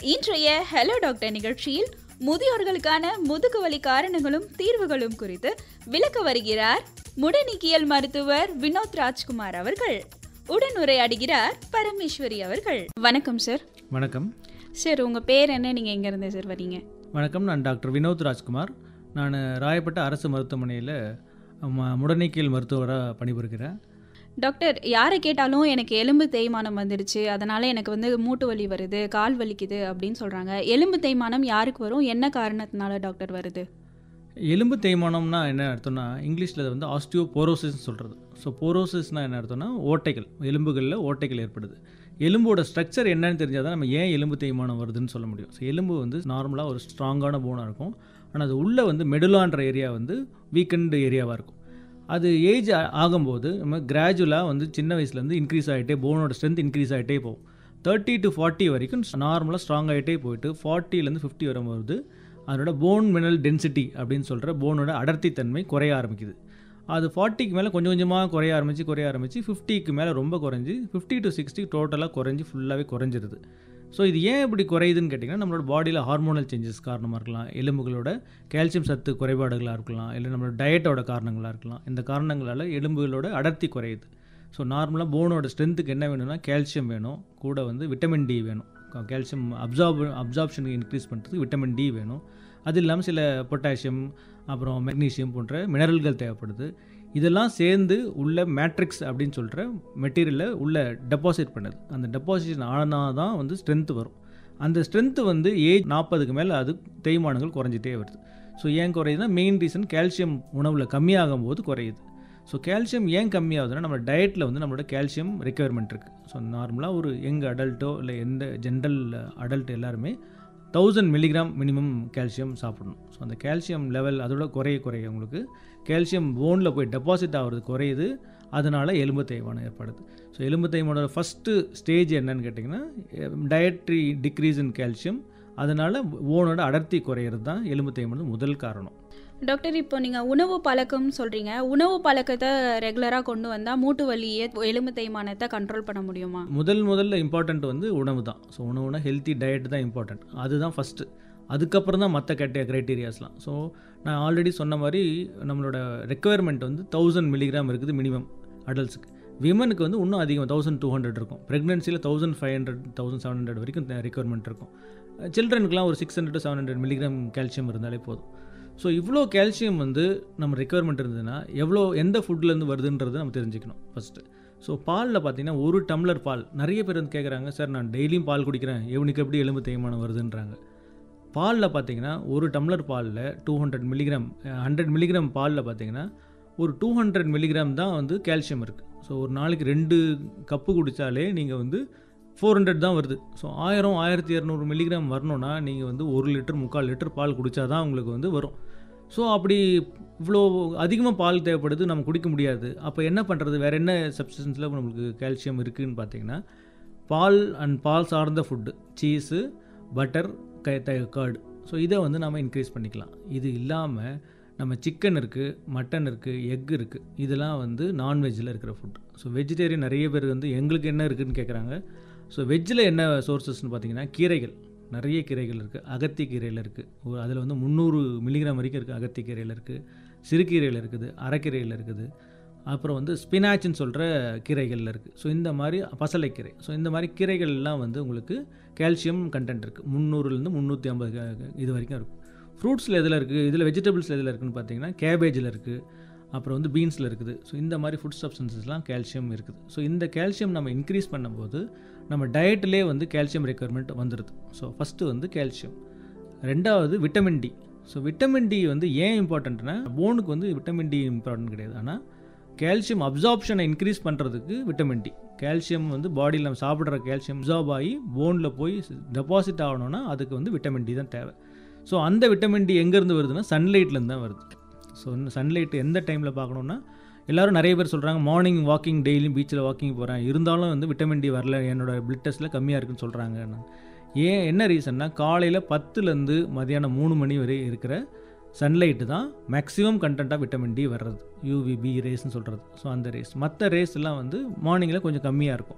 இன்றைய hello doctor நிகழ்ச்சியில் முதியோர்களுக்கான முதுகுவலி காரணங்களும் தீர்வுகளும் குறித்து விளக்க வருகிறார் முடநீக்கியல் மருத்துவர் வினோத் ராஜ்குமார் அவர்கள் உடனுரையாடுகிறார் பரமேஸ்வரி அவர்கள் வணக்கம் சார் வணக்கம் சார் உங்க பேர் என்ன நீங்க எங்க இருந்து சார் வரீங்க வணக்கம் நான் டாக்டர் வினோத் ராஜ்குமார் நான் ராயப்பட்ட அரசு மருத்துவமனையில் ம- முடநீக்கியல் மருத்துவராக பணிபுரிகிறேன் டாக்டர் யாரை கேட்டாலும் எனக்கு எலும்பு தேய்மானம் வந்துடுச்சு அதனால எனக்கு வந்து மூட்டு வலி வருது கால் வலிக்குது அப்படின்னு சொல்றாங்க எலும்பு தேய்மானம் யாருக்கு வரும் என்ன காரணத்தினால டாக்டர் வருது எலும்பு தேய்மானம்னா என்ன அர்த்தம்னா இங்கிலீஷில் வந்து ஆஸ்டியோபோரோசிஸ் சொல்கிறது ஸோ போரோசிஸ்னால் என்ன அர்த்தம்னா ஓட்டைகள் எலும்புகளில் ஓட்டைகள் ஏற்படுது எலும்போட ஸ்ட்ரக்சர் என்னன்னு தெரிஞ்சால் தான் நம்ம ஏன் எலும்பு தேய்மானம் வருதுன்னு சொல்ல முடியும் ஸோ எலும்பு வந்து நார்மலாக ஒரு ஸ்ட்ராங்கான போனாக இருக்கும் ஆனால் அது உள்ளே வந்து மெடுலான்ற ஏரியா வந்து வீக்கெண்டு ஏரியாவாக இருக்கும் அது ஏஜ் ஆகும்போது நம்ம கிராஜுவலாக வந்து சின்ன வயசுலேருந்து இன்க்ரீஸ் ஆகிட்டே போனோட ஸ்ட்ரென்த் இன்க்ரீஸ் ஆகிட்டே போகும் தேர்ட்டி டு ஃபார்ட்டி வரைக்கும் நார்மலாக ஸ்ட்ராங் ஆகிட்டே போயிட்டு ஃபார்ட்டிலேருந்து ஃபிஃப்டி வரும்போது அதனோட போன் மினரல் டென்சிட்டி அப்படின்னு சொல்கிற போனோட அடர்த்தி தன்மை குறைய ஆரம்பிக்குது அது ஃபார்ட்டிக்கு மேலே கொஞ்சம் கொஞ்சமாக குறைய ஆரம்பிச்சு குறைய ஆரம்பிச்சு ஃபிஃப்டிக்கு மேலே ரொம்ப குறைஞ்சி ஃபிஃப்டி டு சிக்ஸ்டி டோட்டலாக குறைஞ்சி ஃபுல்லாகவே குறைஞ்சிருது ஸோ இது ஏன் இப்படி குறையுதுன்னு கேட்டிங்கன்னா நம்மளோட பாடியில் ஹார்மோனல் சேஞ்சஸ் காரணமாக இருக்கலாம் எலும்புகளோட கால்சியம் சத்து குறைபாடுகளாக இருக்கலாம் இல்லை நம்மளோட டயட்டோட காரணங்களாக இருக்கலாம் இந்த காரணங்களால் எலும்புகளோட அடர்த்தி குறையுது ஸோ நார்மலாக போனோட ஸ்ட்ரென்த்துக்கு என்ன வேணும்னா கால்சியம் வேணும் கூட வந்து விட்டமின் டி வேணும் கால்சியம் அப்சார்ப் அப்சார்ப்ஷன் இன்க்ரீஸ் பண்ணுறதுக்கு விட்டமின் டி வேணும் அது இல்லாமல் சில பொட்டாசியம் அப்புறம் மெக்னீசியம் போன்ற மினரல்கள் தேவைப்படுது இதெல்லாம் சேர்ந்து உள்ள மேட்ரிக்ஸ் அப்படின்னு சொல்கிற மெட்டீரியலில் உள்ள டெபாசிட் பண்ணுது அந்த டெபாசிஷன் ஆனால் தான் வந்து ஸ்ட்ரென்த் வரும் அந்த ஸ்ட்ரென்த்து வந்து ஏஜ் நாற்பதுக்கு மேலே அது தேய்மானங்கள் குறைஞ்சிட்டே வருது ஸோ ஏன் குறையுதுன்னா மெயின் ரீசன் கால்சியம் உணவில் கம்மியாகும் போது குறையுது ஸோ கால்சியம் ஏன் கம்மியாகுதுன்னா நம்ம டயட்டில் வந்து நம்மளோட கால்சியம் ரெக்குயர்மெண்ட் இருக்குது ஸோ நார்மலாக ஒரு யங் அடல்ட்டோ இல்லை எந்த ஜென்ரல் அடல்ட் எல்லாருமே தௌசண்ட் மில்லிகிராம் மினிமம் கால்சியம் சாப்பிடணும் ஸோ அந்த கால்சியம் லெவல் அதோட குறைய குறைய உங்களுக்கு கால்சியம் போனில் போய் டெபாசிட் ஆகிறது குறையுது அதனால் எலும்பு தேய்மானம் ஏற்படுது ஸோ எலும்பு தேய்மானோட ஃபஸ்ட்டு ஸ்டேஜ் என்னன்னு கேட்டிங்கன்னா டயட்ரி டிக்ரீஸ் இன் கால்சியம் அதனால் போனோட அடர்த்தி குறையிறது தான் எலும்பு தேய்மானம் முதல் காரணம் டாக்டர் இப்போ நீங்க உணவு பழக்கம் சொல்றீங்க உணவு பழக்கத்தை ரெகுலரா கொண்டு வந்தா மூட்டு வலியை எலும்பு தேய்மானத்தை கண்ட்ரோல் பண்ண முடியுமா முதல் முதல்ல இம்பார்ட்டண்ட் வந்து உணவு தான் ஸோ உணவுனா ஹெல்த்தி டயட் தான் இம்பார்ட்டண்ட் அதுதான் ஃபஸ்ட்டு அதுக்கப்புறம் தான் மற்ற கேட்ட க்ரைட்டீரியாஸ்லாம் ஸோ நான் ஆல்ரெடி சொன்ன மாதிரி நம்மளோட ரெக்குயர்மெண்ட் வந்து தௌசண்ட் மில்லிகிராம் இருக்குது மினிமம் அடல்ட்ஸுக்கு விமனுக்கு வந்து இன்னும் அதிகம் தௌசண்ட் டூ ஹண்ட்ரட் இருக்கும் ப்ரெக்னென்சியில் thousand five hundred thousand seven hundred வரைக்கும் ரெக்குயர்மெண்ட் இருக்கும் சில்ட்ரனுக்குலாம் ஒரு six hundred to seven hundred milligram calcium இருந்தாலே போதும் ஸோ இவ்வளோ கால்சியம் வந்து நம்ம ரெக்குயர்மெண்ட் இருந்ததுன்னா எவ்வளோ எந்த ஃபுட்லேருந்து வருதுன்றது நம்ம தெரிஞ்சுக்கணும் ஃபஸ்ட்டு ஸோ பாலில் பார்த்தீங்கன்னா ஒரு டம்ளர் பால் நிறைய பேர் வந்து கேட்குறாங்க சார் நான் டெய்லியும் பால் குடிக்கிறேன் இவனுக்கு எப்படி எலும்பு தேய்மானம் வருதுன்றாங்க பாலில் பார்த்தீங்கன்னா ஒரு டம்ளர் பாலில் two hundred milligram hundred milligram பாலில் பார்த்தீங்கன்னா ஒரு டூ ஹண்ட்ரட் மில்லிகிராம் தான் வந்து கால்சியம் இருக்குது ஸோ ஒரு நாளைக்கு ரெண்டு கப்பு குடித்தாலே நீங்கள் வந்து ஃபோர் ஹண்ட்ரட் தான் வருது ஸோ ஆயிரம் ஆயிரத்தி இரநூறு மில்லிகிராம் வரணும்னா நீங்கள் வந்து ஒரு லிட்டர் முக்கால் லிட்டர் பால் குடித்தா தான் உங்களுக்கு வந்து வரும் ஸோ அப்படி இவ்வளோ அதிகமாக பால் தேவைப்படுது நம்ம குடிக்க முடியாது அப்போ என்ன பண்ணுறது வேறு என்ன சப்ஸ்டன்ஸில் நம்மளுக்கு கால்சியம் இருக்குதுன்னு பார்த்தீங்கன்னா பால் அண்ட் பால் சார்ந்த ஃபுட்டு சீஸு பட்டர் க கர்டு ஸோ இதை வந்து நம்ம இன்க்ரீஸ் பண்ணிக்கலாம் இது இல்லாமல் நம்ம சிக்கன் இருக்குது மட்டன் இருக்குது எக் இருக்குது இதெல்லாம் வந்து நான்வெஜ்ஜில் இருக்கிற ஃபுட் ஸோ வெஜிடேரியன் நிறைய பேர் வந்து எங்களுக்கு என்ன இருக்குதுன்னு கேட்குறாங்க ஸோ வெஜ்ஜில் என்ன சோர்சஸ்னு பார்த்தீங்கன்னா கீரைகள் நிறைய கீரைகள் இருக்குது அகத்தி கீரையில் இருக்குது அதில் வந்து முந்நூறு மில்லிகிராம் வரைக்கும் இருக்குது அகத்தி கீரையில் இருக்குது சிறுகீரையில் இருக்குது அரைக்கீரையில் இருக்குது அப்புறம் வந்து ஸ்பினாச்னு சொல்கிற கீரைகளில் இருக்குது ஸோ இந்த மாதிரி பசலைக்கீரை ஸோ இந்த மாதிரி கீரைகள்லாம் வந்து உங்களுக்கு கால்சியம் கண்டென்ட் இருக்குது முந்நூறுலேருந்து முந்நூற்றி ஐம்பது இது வரைக்கும் இருக்குது ஃப்ரூட்ஸில் எதில் இருக்குது இதில் வெஜிடபிள்ஸில் எதில் இருக்குதுன்னு பார்த்தீங்கன்னா கேபேஜில் இருக்குது அப்புறம் வந்து பீன்ஸில் இருக்குது ஸோ இந்த மாதிரி ஃபுட் சப்ஸ்டன்சஸ்லாம் கால்சியம் இருக்குது ஸோ இந்த கால்சியம் நம்ம இன்க்ரீஸ் பண்ணும்போது நம்ம டயட்டிலே வந்து கால்சியம் ரெக்குயர்மெண்ட் வந்துடுது ஸோ ஃபஸ்ட்டு வந்து கால்சியம் ரெண்டாவது vitamin D so vitamin D வந்து ஏன் இம்பார்ட்டண்ட்னா போனுக்கு வந்து விட்டமின் டி இம்பார்ட்டன்ட் கிடையாது ஆனால் கால்சியம் அப்சார்ப்ஷனை இன்க்ரீஸ் பண்ணுறதுக்கு விட்டமின் டி கால்சியம் வந்து பாடியில் நம்ம சாப்பிட்ற கால்சியம் அப்சார்ப் ஆகி போனில் போய் டெபாசிட் ஆகணும்னா அதுக்கு வந்து விட்டமின் டி தான் தேவை ஸோ அந்த விட்டமின் டி எங்கேருந்து வருதுன்னா சன்லைட்லேருந்து தான் வருது ஸோ சன்லைட் எந்த டைமில் பார்க்கணுன்னா எல்லாரும் நிறைய பேர் சொல்கிறாங்க மார்னிங் வாக்கிங் டெய்லியும் பீச்சில் வாக்கிங் போகிறேன் இருந்தாலும் வந்து விட்டமின் டி வரல என்னோட பிளட் டெஸ்ட்டில் கம்மியாக இருக்குன்னு சொல்கிறாங்க ஏன் என்ன ரீசன்னா காலையில் பத்துலேருந்து மதியானம் மூணு மணி வரை இருக்கிற சன்லைட்டு தான் மேக்ஸிமம் கண்டென்ட்டாக விட்டமின் டி வர்றது யூவிபி ரேஸ்னு சொல்கிறது ஸோ அந்த ரேஸ் மற்ற ரேஸ் எல்லாம் வந்து மார்னிங்கில் கொஞ்சம் கம்மியாக இருக்கும்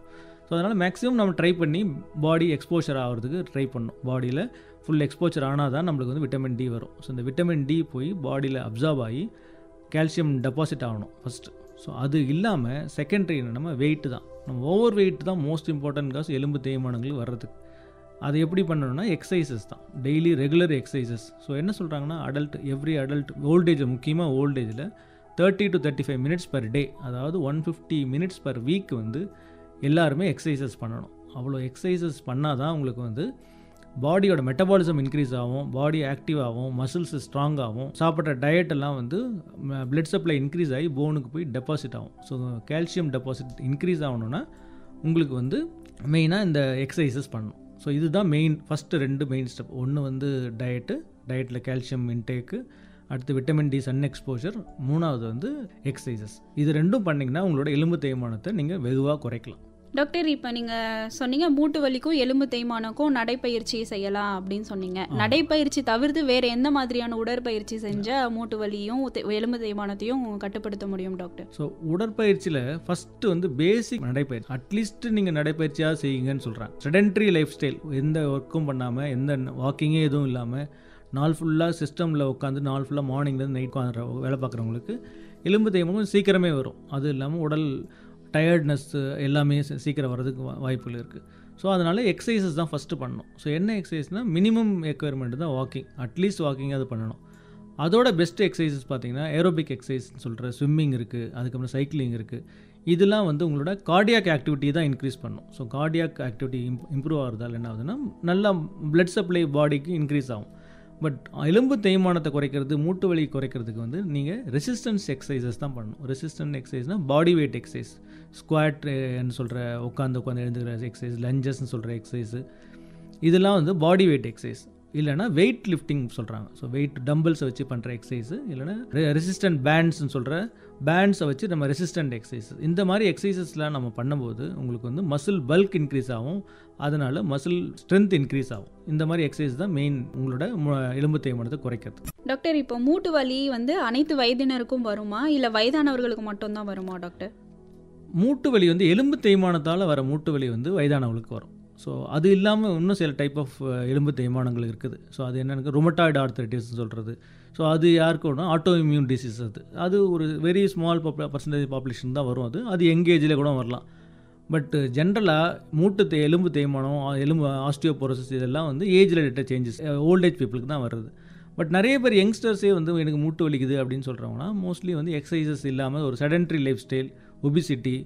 ஸோ அதனால் மேக்ஸிமம் நம்ம ட்ரை பண்ணி பாடி எக்ஸ்போஷர் ஆகிறதுக்கு ட்ரை பண்ணணும் பாடியில் ஃபுல் எக்ஸ்போச்சர் ஆனால் தான் நம்மளுக்கு வந்து விட்டமின் டி வரும் ஸோ இந்த விட்டமின் டி போய் பாடியில் அப்சார்ப் ஆகி கால்சியம் டெபாசிட் ஆகணும் ஃபஸ்ட்டு ஸோ அது இல்லாமல் செகண்டரி நம்ம வெயிட் தான் நம்ம ஓவர் வெயிட் தான் மோஸ்ட் இம்பார்ட்டன்ட் காசு எலும்பு தேய்மானங்கள் வர்றதுக்கு அது எப்படி பண்ணணும்னா எக்ஸசைசஸ் தான் டெய்லி ரெகுலர் எக்ஸசைசஸ் ஸோ என்ன சொல்கிறாங்கன்னா அடல்ட் எவ்ரி அடல்ட் ஓல்டேஜ் முக்கியமாக ஓல்டேஜில் thirty to thirty five minutes per day அதாவது one fifty minutes per week வந்து எல்லாருமே எக்ஸசைசஸ் பண்ணணும் அவ்வளோ எக்ஸசைசஸ் பண்ணால் தான் உங்களுக்கு வந்து பாடியோட மெட்டபாலிசம் இன்க்ரீஸ் ஆகும் பாடி ஆக்டிவ் ஆகும் மசில்ஸ் ஸ்ட்ராங் ஆகும் சாப்பிட்ற டயட் எல்லாம் வந்து பிளட் சப்ளை இன்க்ரீஸ் ஆகி போனுக்கு போய் டெபாசிட் ஆகும் ஸோ கால்சியம் டெபாசிட் இன்க்ரீஸ் ஆகணும்னா உங்களுக்கு வந்து மெயினாக இந்த எக்ஸசைசஸ் பண்ணணும் ஸோ இதுதான் மெயின் ஃபஸ்ட்டு ரெண்டு மெயின் ஸ்டெப் ஒன்று வந்து டயட்டு டயட்டில் கால்சியம் இன்டேக்கு அடுத்து விட்டமின் டி சன் எக்ஸ்போஷர் மூணாவது வந்து எக்ஸசைசஸ் இது ரெண்டும் பண்ணிங்கன்னா உங்களோட எலும்பு தேய்மானத்தை நீங்கள் வெகுவாக குறைக்கலாம் டாக்டர் இப்போ நீங்கள் சொன்னீங்க மூட்டு வலிக்கும் எலும்பு தேய்மானக்கும் நடைப்பயிற்சி செய்யலாம் அப்படின்னு சொன்னீங்க நடைப்பயிற்சி தவிர்த்து வேறு எந்த மாதிரியான உடற்பயிற்சி செஞ்சால் மூட்டு வலியும் தே- எலும்பு தேய்மானத்தையும் கட்டுப்படுத்த முடியும் டாக்டர் ஸோ உடற்பயிற்சியில் ஃபஸ்ட்டு வந்து பேசிக் நடைப்பயிற்சி அட்லீஸ்ட் நீங்கள் நடைப்பயிற்சியாக செய்யுங்கன்னு சொல்கிறேன் செடென்ட்ரி லைஃப் ஸ்டைல் எந்த ஒர்க்கும் பண்ணாமல் எந்த வாக்கிங்கே எதுவும் இல்லாமல் நாள் ஃபுல்லாக சிஸ்டமில் உட்காந்து நாள் ஃபுல்லாக மார்னிங்லேருந்து நைட் உட்காந்து வேலை பார்க்குறவங்களுக்கு எலும்பு தேய்மானம் சீக்கிரமே வரும் அது இல்லாமல் உடல் டயர்ட்னஸ் எல்லாமே சீ- சீக்கிரம் வர்றதுக்கு வா- வாய்ப்புகள் இருக்குது ஸோ அதனால் எக்ஸசைசஸ் தான் ஃபஸ்ட்டு பண்ணணும் ஸோ என்ன எக்ஸசைஸ்னால் மினிமம் எக்வயர்மெண்ட் தான் வாக்கிங் அட்லீஸ்ட் வாக்கிங் அது பண்ணணும் அதோட பெஸ்ட் எக்ஸசைசஸ் பார்த்தீங்கன்னா ஏரோபிக் எக்ஸசைஸ் சொல்கிற ஸ்விம்மிங் இருக்குது அதுக்கப்புறம் சைக்கிளிங் இருக்குது இதெல்லாம் வந்து உங்களோட கார்டியாக் ஆக்டிவிட்டி தான் இன்க்ரீஸ் பண்ணும் ஸோ கார்டியாக் ஆக்டிவிட்டி இம்ப்ரூவ் ஆகிறதால என்ன ஆகுதுன்னா நல்லா பிளட் சப்ளை பாடிக்கு இன்க்ரீஸ் ஆகும் பட் எலும்பு தேய்மானத்தை குறைக்கிறது மூட்டு வலி குறைக்கிறதுக்கு வந்து நீங்கள் ரெசிஸ்டன்ஸ் எக்ஸசைசஸ் தான் பண்ணணும் ரெசிஸ்டன்ட் எக்ஸசைஸ்னால் பாடி வெயிட் எக்ஸசைஸ் ஸ்குவாட்னு சொல்கிற உட்காந்து உட்காந்து எழுந்துக்கிற எக்ஸசைஸ் லஞ்சஸ்ன்னு சொல்கிற எக்ஸசைஸு இதெல்லாம் வந்து பாடி வெயிட் எக்ஸசைஸ் இல்லைனா வெயிட் லிஃப்டிங் சொல்கிறாங்க ஸோ வெயிட் டம்பிள்ஸை வச்சு பண்ணுற எக்ஸசைஸு இல்லைனா ரெசிஸ்டன்ட் பேண்ட்ஸ்னு சொல்கிற பேண்ட்ஸை வச்சு நம்ம ரெசிஸ்டன்ட் எக்ஸசைஸ் இந்த மாதிரி எக்ஸசைசஸ்லாம் நம்ம பண்ணும்போது உங்களுக்கு வந்து மசில் பல்க் இன்க்ரீஸ் ஆகும் அதனால் மசில் ஸ்ட்ரென்த் இன்க்ரீஸ் ஆகும் இந்த மாதிரி எக்ஸசைஸ் தான் மெயின் உங்களோட மு- எலும்பு தேய்மானத்தை குறைக்கிறது டாக்டர் இப்போ மூட்டு வலி வந்து அனைத்து வயதினருக்கும் வருமா இல்லை வயதானவர்களுக்கு மட்டும்தான் வருமா டாக்டர் மூட்டு வலி வந்து எலும்பு தேய்மானத்தால் வர மூட்டு வலி வந்து வயதானவங்களுக்கு வரும் ஸோ அது இல்லாமல் இன்னும் சில டைப் ஆஃப் எலும்பு தேய்மானங்கள் இருக்குது ஸோ அது என்னென்னு ருமட்டாய்டு ஆர்த்தரைட்டிஸ்னு சொல்கிறது ஸோ அது யாருக்குன்னா ஆட்டோ இம்யூன் டிசீஸ் அது அது ஒரு வெரி ஸ்மால் பர்சன்டேஜ் பாப்புலேஷன் தான் வரும் அது அது யங் ஏஜில் கூட வரலாம் பட் ஜென்ரலாக மூட்டு தே எலும்பு தேய்மானம் ஆ- எலும்பு ஆஸ்டியோபோரோசிஸ் இதெல்லாம் வந்து ஏஜ் ரிலேட்டட் சேஞ்சஸ் ஓல்டேஜ் பீப்புளுக்கு தான் வருது பட் நிறைய பேர் யங்ஸ்டர்ஸே வந்து எனக்கு மூட்டு வலிக்குது அப்படின்னு சொல்கிறவங்கன்னா மோஸ்ட்லி வந்து எக்ஸசைசஸ் இல்லாமல் ஒரு sedentary lifestyle obesity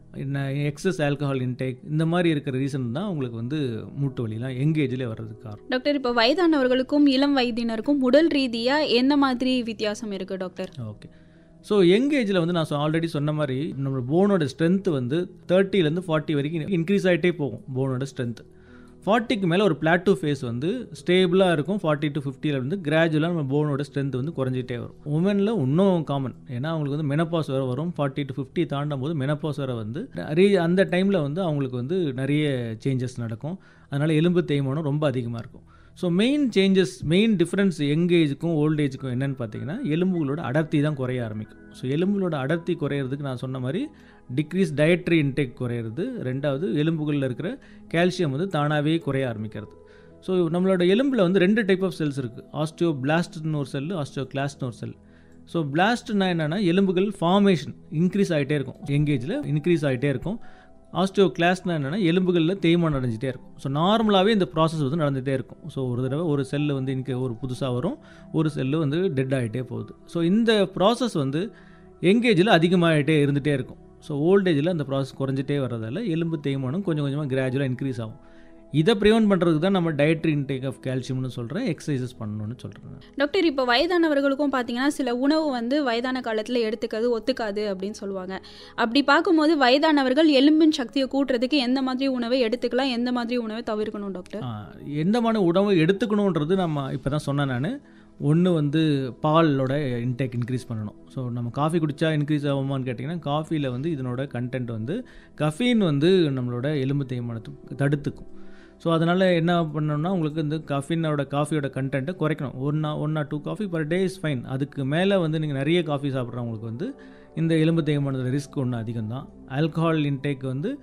excess alcohol intake இந்த மாதிரி இருக்கிற ரீசன் தான் உங்களுக்கு வந்து மூட்டு வலிலாம் யங் ஏஜ்லேயே வர்றதுக்கு காரணம் டாக்டர் இப்போ வயதானவர்களுக்கும் இளம் வயதினருக்கும் உடல் ரீதியாக எந்த மாதிரி வித்தியாசம் இருக்குது டாக்டர் ஓகே ஸோ யங் ஏஜில் வந்து நான் ஆல்ரெடி சொன்ன மாதிரி நம்ம போனோட ஸ்ட்ரென்த் வந்து தேர்ட்டிலேருந்து ஃபார்ட்டி வரைக்கும் இன்க்ரீஸ் ஆகிட்டே போகும் போனோட ஸ்ட்ரென்த் ஃபார்ட்டிக்கு மேலே ஒரு பிளாட்டூ ஃபேஸ் வந்து ஸ்டேபிளாக இருக்கும் ஃபார்ட்டி டு ஃபிஃப்டியில் வந்து கிராஜுவலாக நம்ம போனோட ஸ்ட்ரென்த் வந்து குறைஞ்சிட்டே வரும் உமனில் இன்னும் காமன் ஏன்னா அவங்களுக்கு வந்து மெனப்பாஸ் வேறு வரும் ஃபார்ட்டி டு ஃபிஃப்டி தாண்டும் போது மெனப்பாஸ் வேறு வந்து ரீ அந்த டைமில் வந்து அவங்களுக்கு வந்து நிறைய சேஞ்சஸ் நடக்கும் அதனால் எலும்பு தேய்மானம் ரொம்ப அதிகமாக இருக்கும் so main changes main difference young ஏஜுக்கும் ஓல்ட் ஏஜுக்கும் என்னன்னு பார்த்தீங்கன்னா எலும்புகளோட அடர்த்தி தான் குறைய ஆரம்பிக்கும் ஸோ எலும்புகளோட அடர்த்தி குறையிறதுக்கு நான் சொன்ன மாதிரி டிக்ரீஸ் டயட்ரி இன்டேக் குறையிறது ரெண்டாவது எலும்புகளில் இருக்கிற கால்சியம் வந்து தானாகவே குறைய ஆரம்பிக்கிறது ஸோ நம்மளோட எலும்பில் வந்து ரெண்டு டைப் ஆஃப் செல்ஸ் இருக்குது ஆஸ்டியோ பிளாஸ்ட்னு ஒரு செல் ஆஸ்டியோ கிளாஸ்ட்னு ஒரு செல் ஸோ பிளாஸ்ட்னா என்னென்னா எலும்புகள் ஃபார்மேஷன் இன்க்ரீஸ் ஆகிட்டே இருக்கும் எங்கேஜில் இன்க்ரீஸ் ஆகிட்டே இருக்கும் ஆஸ்டியோ கிளாஸ்னா என்னென்னா எலும்புகளில் தேய்மானம் அடைஞ்சிட்டே இருக்கும் ஸோ நார்மலாகவே இந்த ப்ராசஸ் வந்து நடந்துகிட்டே இருக்கும் ஸோ ஒரு தடவை ஒரு செல்லு வந்து இன்க ஒரு புதுசாக வரும் ஒரு செல்லு வந்து டெட் ஆகிட்டே போகுது ஸோ இந்த ப்ராசஸ் வந்து எங்கேஜில் அதிகமாகிட்டே இருந்துகிட்டே இருக்கும் ஸோ ஓல்டேஜில் அந்த ப்ராசஸ் குறைஞ்சிட்டே வர்றதால எலும்பு தேய்மானம் கொஞ்சம் கொஞ்சமாக கிராஜுவலாக இன்க்ரீஸ் ஆகும் இதை ப்ரிவென்ட் பண்ணுறதுக்கு தான் நம்ம டயட்ரி இன்டேக் ஆஃப் கால்சியம்னு சொல்கிறேன் எக்ஸசைசஸ் பண்ணணும்னு சொல்கிறேன் டாக்டர் இப்போ வயதானவர்களுக்கும் பார்த்தீங்கன்னா சில உணவு வந்து வயதான காலத்தில் எடுத்துக்கிறது ஒத்துக்காது அப்படின்னு சொல்லுவாங்க அப்படி பார்க்கும்போது வயதானவர்கள் எலும்பின் சக்தியை கூட்டுறதுக்கு எந்த மாதிரி உணவை எடுத்துக்கலாம் எந்த மாதிரி உணவை தவிர்க்கணும் டாக்டர் ஆ, எந்த மாதிரி உணவு எடுத்துக்கணுன்றது நம்ம இப்போ தான் சொன்னேன் நான் ஒன்று வந்து பாலோட இன்டேக் இன்க்ரீஸ் பண்ணணும் ஸோ நம்ம காஃபி குடித்தா இன்க்ரீஸ் ஆகுமான்னு கேட்டிங்கன்னா காஃபியில் வந்து இதனோட கண்டென்ட் வந்து கஃபீன் வந்து நம்மளோட எலும்பு தேய்மானத்தை தடுத்துக்கும் ஸோ அதனால் என்ன பண்ணணும்னா உங்களுக்கு இந்த கஃபீனோட காஃபியோட கண்டென்ட்டை குறைக்கணும் one one or two coffee per day is fine அதுக்கு மேலே வந்து நீங்கள் நிறைய காஃபி சாப்பிட்றவங்களுக்கு வந்து இந்த எலும்பு தேய்மானத்தோட ரிஸ்க் ஒன்று அதிகம் தான் ஆல்கஹால் இன்டேக் வந்து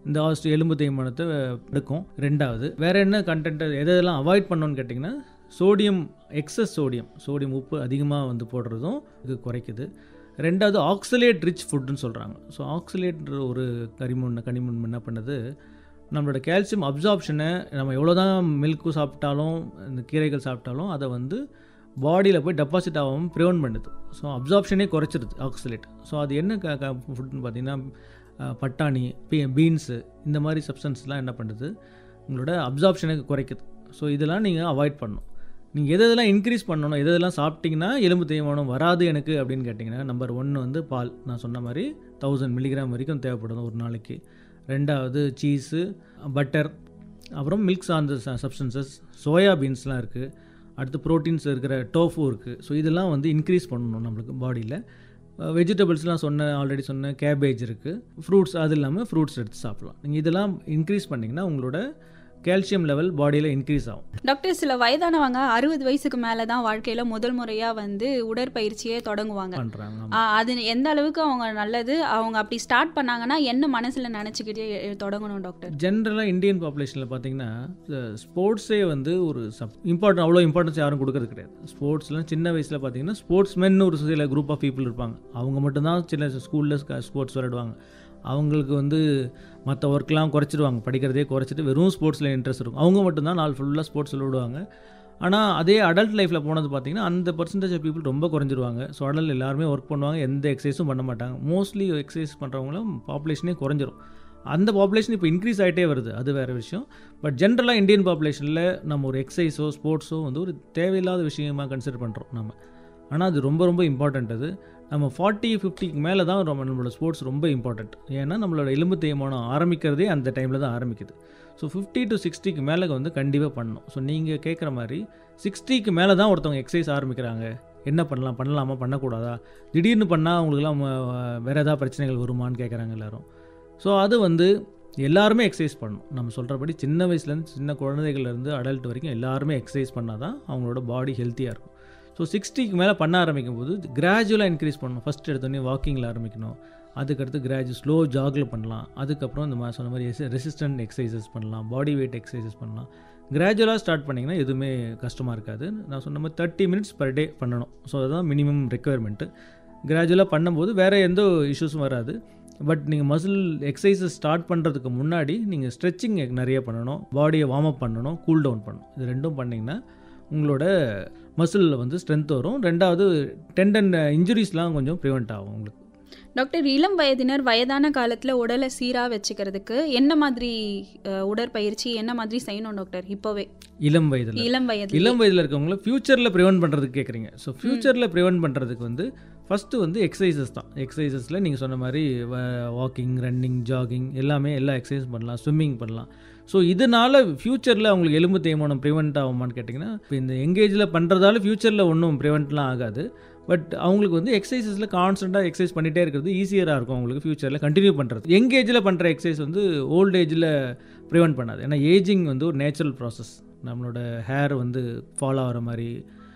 இந்த ஆஸ்ட் எலும்பு தேய்மானத்தை எடுக்கும் ரெண்டாவது வேறு என்ன கண்டென்ட் எதெல்லாம் அவாய்ட் பண்ணணும்னு கேட்டிங்கன்னா சோடியம் எக்ஸஸ் சோடியம் சோடியம் உப்பு அதிகமாக வந்து போடுறதும் இது குறைக்குது ரெண்டாவது ஆக்சலேட் ரிச் ஃபுட்டுன்னு சொல்கிறாங்க ஸோ ஆக்சலேட்ன்ற ஒரு கரிமண் கனிமண் என்ன பண்ணுது நம்மளோட கால்சியம் அப்சார்ப்ஷனை நம்ம எவ்வளோ தான் மில்க்கு சாப்பிட்டாலும் இந்த கீரைகள் சாப்பிட்டாலும் அதை வந்து பாடியில் போய் டெபாசிட் ஆகாமல் ப்ரிவென்ட் பண்ணுது ஸோ அப்சார்ப்ஷனே குறைச்சிருது ஆக்சலேட் ஸோ அது என்ன க க ஃபுட்னு பார்த்தீங்கன்னா அஹ், பட்டாணி பீ பீன்ஸு இந்த மாதிரி சப்ஸ்டன்ஸ்லாம் என்ன பண்ணுது உங்களோட அப்சார்ப்ஷனை குறைக்குது ஸோ இதெல்லாம் நீங்கள் அவாய்ட் பண்ணணும் நீங்கள் எது எதெல்லாம் இன்க்ரீஸ் பண்ணணும் எது எதெல்லாம் சாப்பிட்டீங்கன்னா எலும்பு தேய்மானம் வராது எனக்கு அப்படின்னு கேட்டிங்கன்னா நம்பர் ஒன்று வந்து பால் நான் சொன்ன மாதிரி தௌசண்ட் மில்லிகிராம் வரைக்கும் தேவைப்படும் ஒரு நாளைக்கு ரெண்டாவது சீஸு பட்டர் அப்புறம் மில்க் சார்ந்த சப்ஸ்டன்சஸ் சோயா பீன்ஸ்லாம் இருக்குது அடுத்து ப்ரோட்டீன்ஸ் இருக்கிற டோஃபு இருக்குது ஸோ இதெல்லாம் வந்து இன்க்ரீஸ் பண்ணணும் நம்மளுக்கு பாடியில் வெஜிடபிள்ஸ்லாம் சொன்ன ஆல்ரெடி சொன்ன கேபேஜ் இருக்குது ஃப்ரூட்ஸ் அது இல்லாமல் ஃப்ரூட்ஸ் எடுத்து சாப்பிடலாம் நீங்கள் இதெல்லாம் இன்க்ரீஸ் பண்ணிங்கன்னா உங்களோட கால்சியம் லெவல் பாடியில் இன்க்ரீஸ் ஆகும் டாக்டர் சில வயதானவங்க அறுபது வயசுக்கு மேலே தான் வாழ்க்கையில் முதல் முறையாக வந்து உடற்பயிற்சியே தொடங்குவாங்க பண்ணுறாங்க ஆ, அது எந்த அளவுக்கு அவங்க நல்லது அவங்க அப்படி ஸ்டார்ட் பண்ணாங்கன்னா என்ன மனசில் நினச்சிக்கிட்டே தொடங்கணும் டாக்டர் ஜென்ரலாக இந்தியன் பாப்புலேஷனில் பார்த்தீங்கன்னா ஸ்போர்ட்ஸே வந்து ஒரு சப் இம்பார்ட்டன் அவ்வளோ இம்பார்ட்டன்ஸ் யாரும் கொடுக்கறது கிடையாது ஸ்போர்ட்ஸ்லாம் சின்ன வயசில் பார்த்தீங்கன்னா ஸ்போர்ட்ஸ்மென் ஒரு சில குரூப் ஆஃப் பீப்புள் இருப்பாங்க அவங்க மட்டும்தான் சின்ன ஸ்கூலில் ஸ்போர்ட்ஸ் விளையாடுவாங்க அவங்களுக்கு வந்து மற்ற ஒர்க்லாம் குறைச்சிடுவாங்க படிக்கிறதே குறைச்சிட்டு வெறும் ஸ்போர்ட்ஸில் இன்ட்ரெஸ்ட் இருக்கும் அவங்க மட்டும்தான் நாள் ஃபுல்லாக ஸ்போர்ட்ஸ் விளையாடுவாங்க ஆனால் அதே அடல்ட் லைஃப்பில் போனது பார்த்தீங்கன்னா அந்த பர்சன்டேஜ் ஆஃப் பீப்புள் ரொம்ப குறைஞ்சிருவாங்க ஸோ அடல்ட் எல்லாருமே ஒர்க் பண்ணுவாங்க எந்த எக்ஸசைஸும் பண்ண மாட்டாங்க மோஸ்ட்லி எக்ஸசைஸ் பண்ணுறவங்களும் பாப்புலேஷனே குறைஞ்சிரும் அந்த பாப்புலேஷன் இப்போ இன்க்ரீஸ் ஆகிட்டே வருது அது வேறு விஷயம் பட் ஜென்ரலாக இந்தியன் பாப்புலேஷனில் நம்ம ஒரு எக்ஸசைஸோ ஸ்போர்ட்ஸோ வந்து ஒரு தேவையில்லாத விஷயமா கன்சிடர் பண்ணுறோம் நம்ம ஆனால் அது ரொம்ப ரொம்ப இம்பார்ட்டண்ட் அது நம்ம ஃபார்ட்டி ஃபிஃப்டிக்கு மேலே தான் ரொம்ப நம்மளோட ஸ்போர்ட்ஸ் ரொம்ப இம்பார்ட்டண்ட் ஏன்னா நம்மளோட எலும்பு தேய்மானம் ஆரம்பிக்கிறதே அந்த டைமில் தான் ஆரம்பிக்குது ஸோ ஃபிஃப்டி டு சிக்ஸ்டிக்கு மேலே வந்து கண்டிப்பாக பண்ணணும் ஸோ நீங்கள் கேட்குற மாதிரி சிக்ஸ்டிக்கு மேலே தான் ஒருத்தவங்க எக்ஸசைஸ் ஆரம்பிக்கிறாங்க என்ன பண்ணலாம் பண்ணலாமா பண்ணக்கூடாதா திடீர்னு பண்ணால் அவங்களுக்குலாம் அஹ், வேறு ஏதாவது பிரச்சனைகள் வருமான்னு கேட்குறாங்க எல்லாரும் ஸோ அது வந்து எல்லாருமே எக்ஸசைஸ் பண்ணணும் நம்ம சொல்கிறபடி சின்ன வயசுலேருந்து சின்ன குழந்தைகள்லேருந்து அடல்ட் வரைக்கும் எல்லாருமே எக்ஸசைஸ் பண்ணால் தான் அவங்களோட பாடி ஹெல்த்தியாக இருக்கும் ஸோ சிக்ஸ்டிக்கு மேலே பண்ண ஆரம்பிக்கும் போது கிராஜுவலாக இன்க்ரீஸ் பண்ணணும் ஃபஸ்ட் எடுத்தோடனே வாக்கிங்கில் ஆரம்பிக்கணும் அதுக்கடுத்து கிராஜு ஸ்லோ ஜாகில் பண்ணலாம் அதுக்கப்புறம் இந்த மாதிரி சொன்ன மாதிரி ரெசிஸ்டன்ட் எக்ஸசைசஸ் பண்ணலாம் பாடி வெயிட் எக்ஸசைசஸ் பண்ணலாம் கிராஜுவலாக ஸ்டார்ட் பண்ணிங்கன்னா எதுவுமே கஷ்டமாக இருக்காது நான் சொன்ன மாதிரி தேர்ட்டி மினிட்ஸ் பர் டே பண்ணணும் ஸோ அதுதான் மினிமம் ரெக்குயர்மெண்ட்டு கிராஜுவலாக பண்ணும்போது வேறு எந்த இஷ்யூஸும் வராது பட் நீங்கள் மசில் எக்ஸசைஸஸ் ஸ்டார்ட் பண்ணுறதுக்கு முன்னாடி நீங்கள் ஸ்ட்ரெச்சிங் நிறைய பண்ணணும் பாடியை வார்ம் அப் பண்ணணும் கூல் டவுன் பண்ணணும் இது ரெண்டும் பண்ணிங்கன்னா உங்களோட மசிலில் வந்து ஸ்ட்ரென்த் வரும் ரெண்டாவது டெண்டன் இன்ஜுரிஸ்லாம் கொஞ்சம் ப்ரிவெண்ட் ஆகும் உங்களுக்கு டாக்டர் இளம் வயதினர் வயதான காலத்தில் உடலை சீராக வச்சுக்கிறதுக்கு என்ன மாதிரி அஹ், உடற்பயிற்சி என்ன மாதிரி செய்யணும் டாக்டர் இப்போவே இளம் வயதில் இளம் வயது இளம் வயதில் இருக்கவங்கள ஃப்யூச்சரில் ப்ரிவென்ட் பண்ணுறதுக்கு கேட்குறீங்க ஸோ ஃப்யூச்சரில் ப்ரிவென்ட் பண்ணுறதுக்கு வந்து ஃபஸ்ட்டு வந்து எக்ஸசைசஸ் தான் எக்ஸசைசஸில் நீங்கள் சொன்ன மாதிரி வாக்கிங் ரன்னிங் ஜாகிங் எல்லாமே எல்லா எக்ஸசைஸ் பண்ணலாம் ஸ்விம்மிங் பண்ணலாம் ஸோ இதனால் ஃப்யூச்சரில் அவங்களுக்கு எலும்பு தேய்மானம் ப்ரிவெண்ட் ஆகுமான்னு கேட்டிங்கன்னா இப்போ இந்த எங்கேஜில் பண்ணுறதால ஃப்யூச்சரில் ஒன்றும் ப்ரிவெண்ட்லாம் ஆகாது பட் அவங்களுக்கு வந்து எக்ஸசைசஸில் கான்ஸ்டண்ட்டாக எக்ஸசைஸ் பண்ணிகிட்டே இருக்கிறது ஈஸியராக இருக்கும் அவங்களுக்கு ஃப்யூச்சரில் கண்டினியூ பண்ணுறது யங் ஏஜில் பண்ணுற எக்ஸசைஸ் வந்து ஓல்ட் ஏஜில் ப்ரிவெண்ட் பண்ணாது ஏன்னா ஏஜிங் வந்து ஒரு நேச்சுரல் ப்ராசஸ் நம்மளோட ஹேர் வந்து ஃபாலோ ஆகிற மாதிரி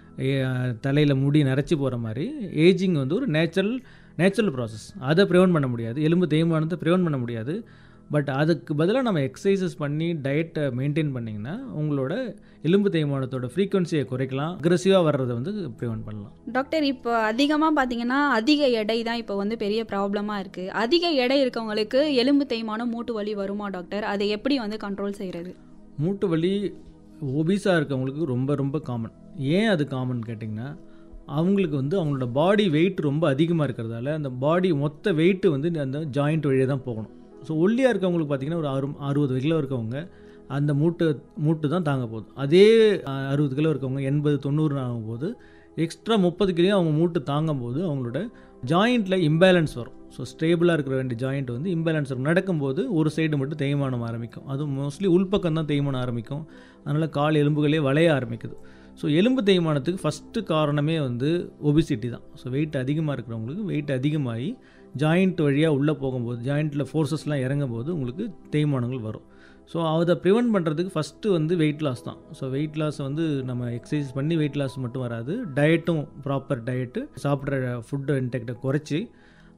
தலையில் முடி நரைச்சி போகிற மாதிரி ஏஜிங் வந்து ஒரு நேச்சுரல் நேச்சுரல் ப்ராசஸ் அதை ப்ரிவெண்ட் பண்ண முடியாது எலும்பு தேய்மானத்தை ப்ரிவெண்ட் பண்ண முடியாது பட் அதுக்கு பதிலாக நம்ம எக்ஸசைசஸ் பண்ணி டயட்டை மெயின்டைன் பண்ணிங்கன்னா உங்களோட எலும்பு தேய்மானத்தோட ஃப்ரீக்வன்சியை குறைக்கலாம் அக்ரெசிவாக வர்றதை வந்து ப்ரிவெண்ட் பண்ணலாம் டாக்டர் இப்போ அதிகமாக பார்த்தீங்கன்னா அதிக எடை தான் இப்போ வந்து பெரிய ப்ராப்ளமாக இருக்குது அதிக எடை இருக்கவங்களுக்கு எலும்பு தேய்மானம் மூட்டு வலி வருமா டாக்டர் அதை எப்படி வந்து கண்ட்ரோல் செய்கிறது மூட்டு வலி ஒபிஸாக இருக்கவங்களுக்கு ரொம்ப ரொம்ப காமன் ஏன் அது காமன் கேட்டிங்கன்னா அவங்களுக்கு வந்து அவங்களோட பாடி வெயிட் ரொம்ப அதிகமாக இருக்கிறதால அந்த பாடி மொத்த வெயிட்டு வந்து அந்த ஜாயிண்ட் வழியாக தான் போகணும் ஸோ ஒல்லியாக இருக்கவங்களுக்கு பார்த்தீங்கன்னா ஒரு அறு அறுபது கிலோ இருக்கவங்க அந்த மூட்டு மூட்டு தான் தாங்க போகுது அதே அஹ், அறுபது கிலோ இருக்கவங்க எண்பது தொண்ணூறு ஆகும்போது எக்ஸ்ட்ரா முப்பது கிலோ அவங்க மூட்டு தாங்கும் போது அவங்களோட ஜாயிண்ட்டில் இம்பேலன்ஸ் வரும் ஸோ ஸ்டேபிளாக இருக்கிற வேண்டிய ஜாயிண்ட் வந்து இம்பேலன்ஸ் வரும் நடக்கும்போது ஒரு சைடு மட்டும் தேய்மானம் ஆரம்பிக்கும் அதுவும் மோஸ்ட்லி உள்பக்கம் தான் தேய்மானம் ஆரம்பிக்கும் அதனால் கால் எலும்புகளே வளைய ஆரம்பிக்குது ஸோ எலும்பு தேய்மானத்துக்கு ஃபஸ்ட்டு காரணமே வந்து ஒபிசிட்டி தான் ஸோ வெயிட் அதிகமாக இருக்கிறவங்களுக்கு வெயிட் அதிகமாகி ஜாயிண்ட் வழியாக உள்ளே போகும்போது ஜாயிண்ட்டில் ஃபோர்ஸஸ்லாம் இறங்கும் போது உங்களுக்கு தேய்மானங்கள் வரும் ஸோ அதை ப்ரிவெண்ட் பண்ணுறதுக்கு ஃபஸ்ட்டு வந்து வெயிட் லாஸ் தான் ஸோ வெயிட் லாஸ் வந்து நம்ம எக்ஸசைஸ் பண்ணி வெயிட் லாஸ் மட்டும் வராது டயட்டும் ப்ராப்பர் டயட்டு சாப்பிட்ற ஃபுட்டு இன்டெக்டை குறைச்சி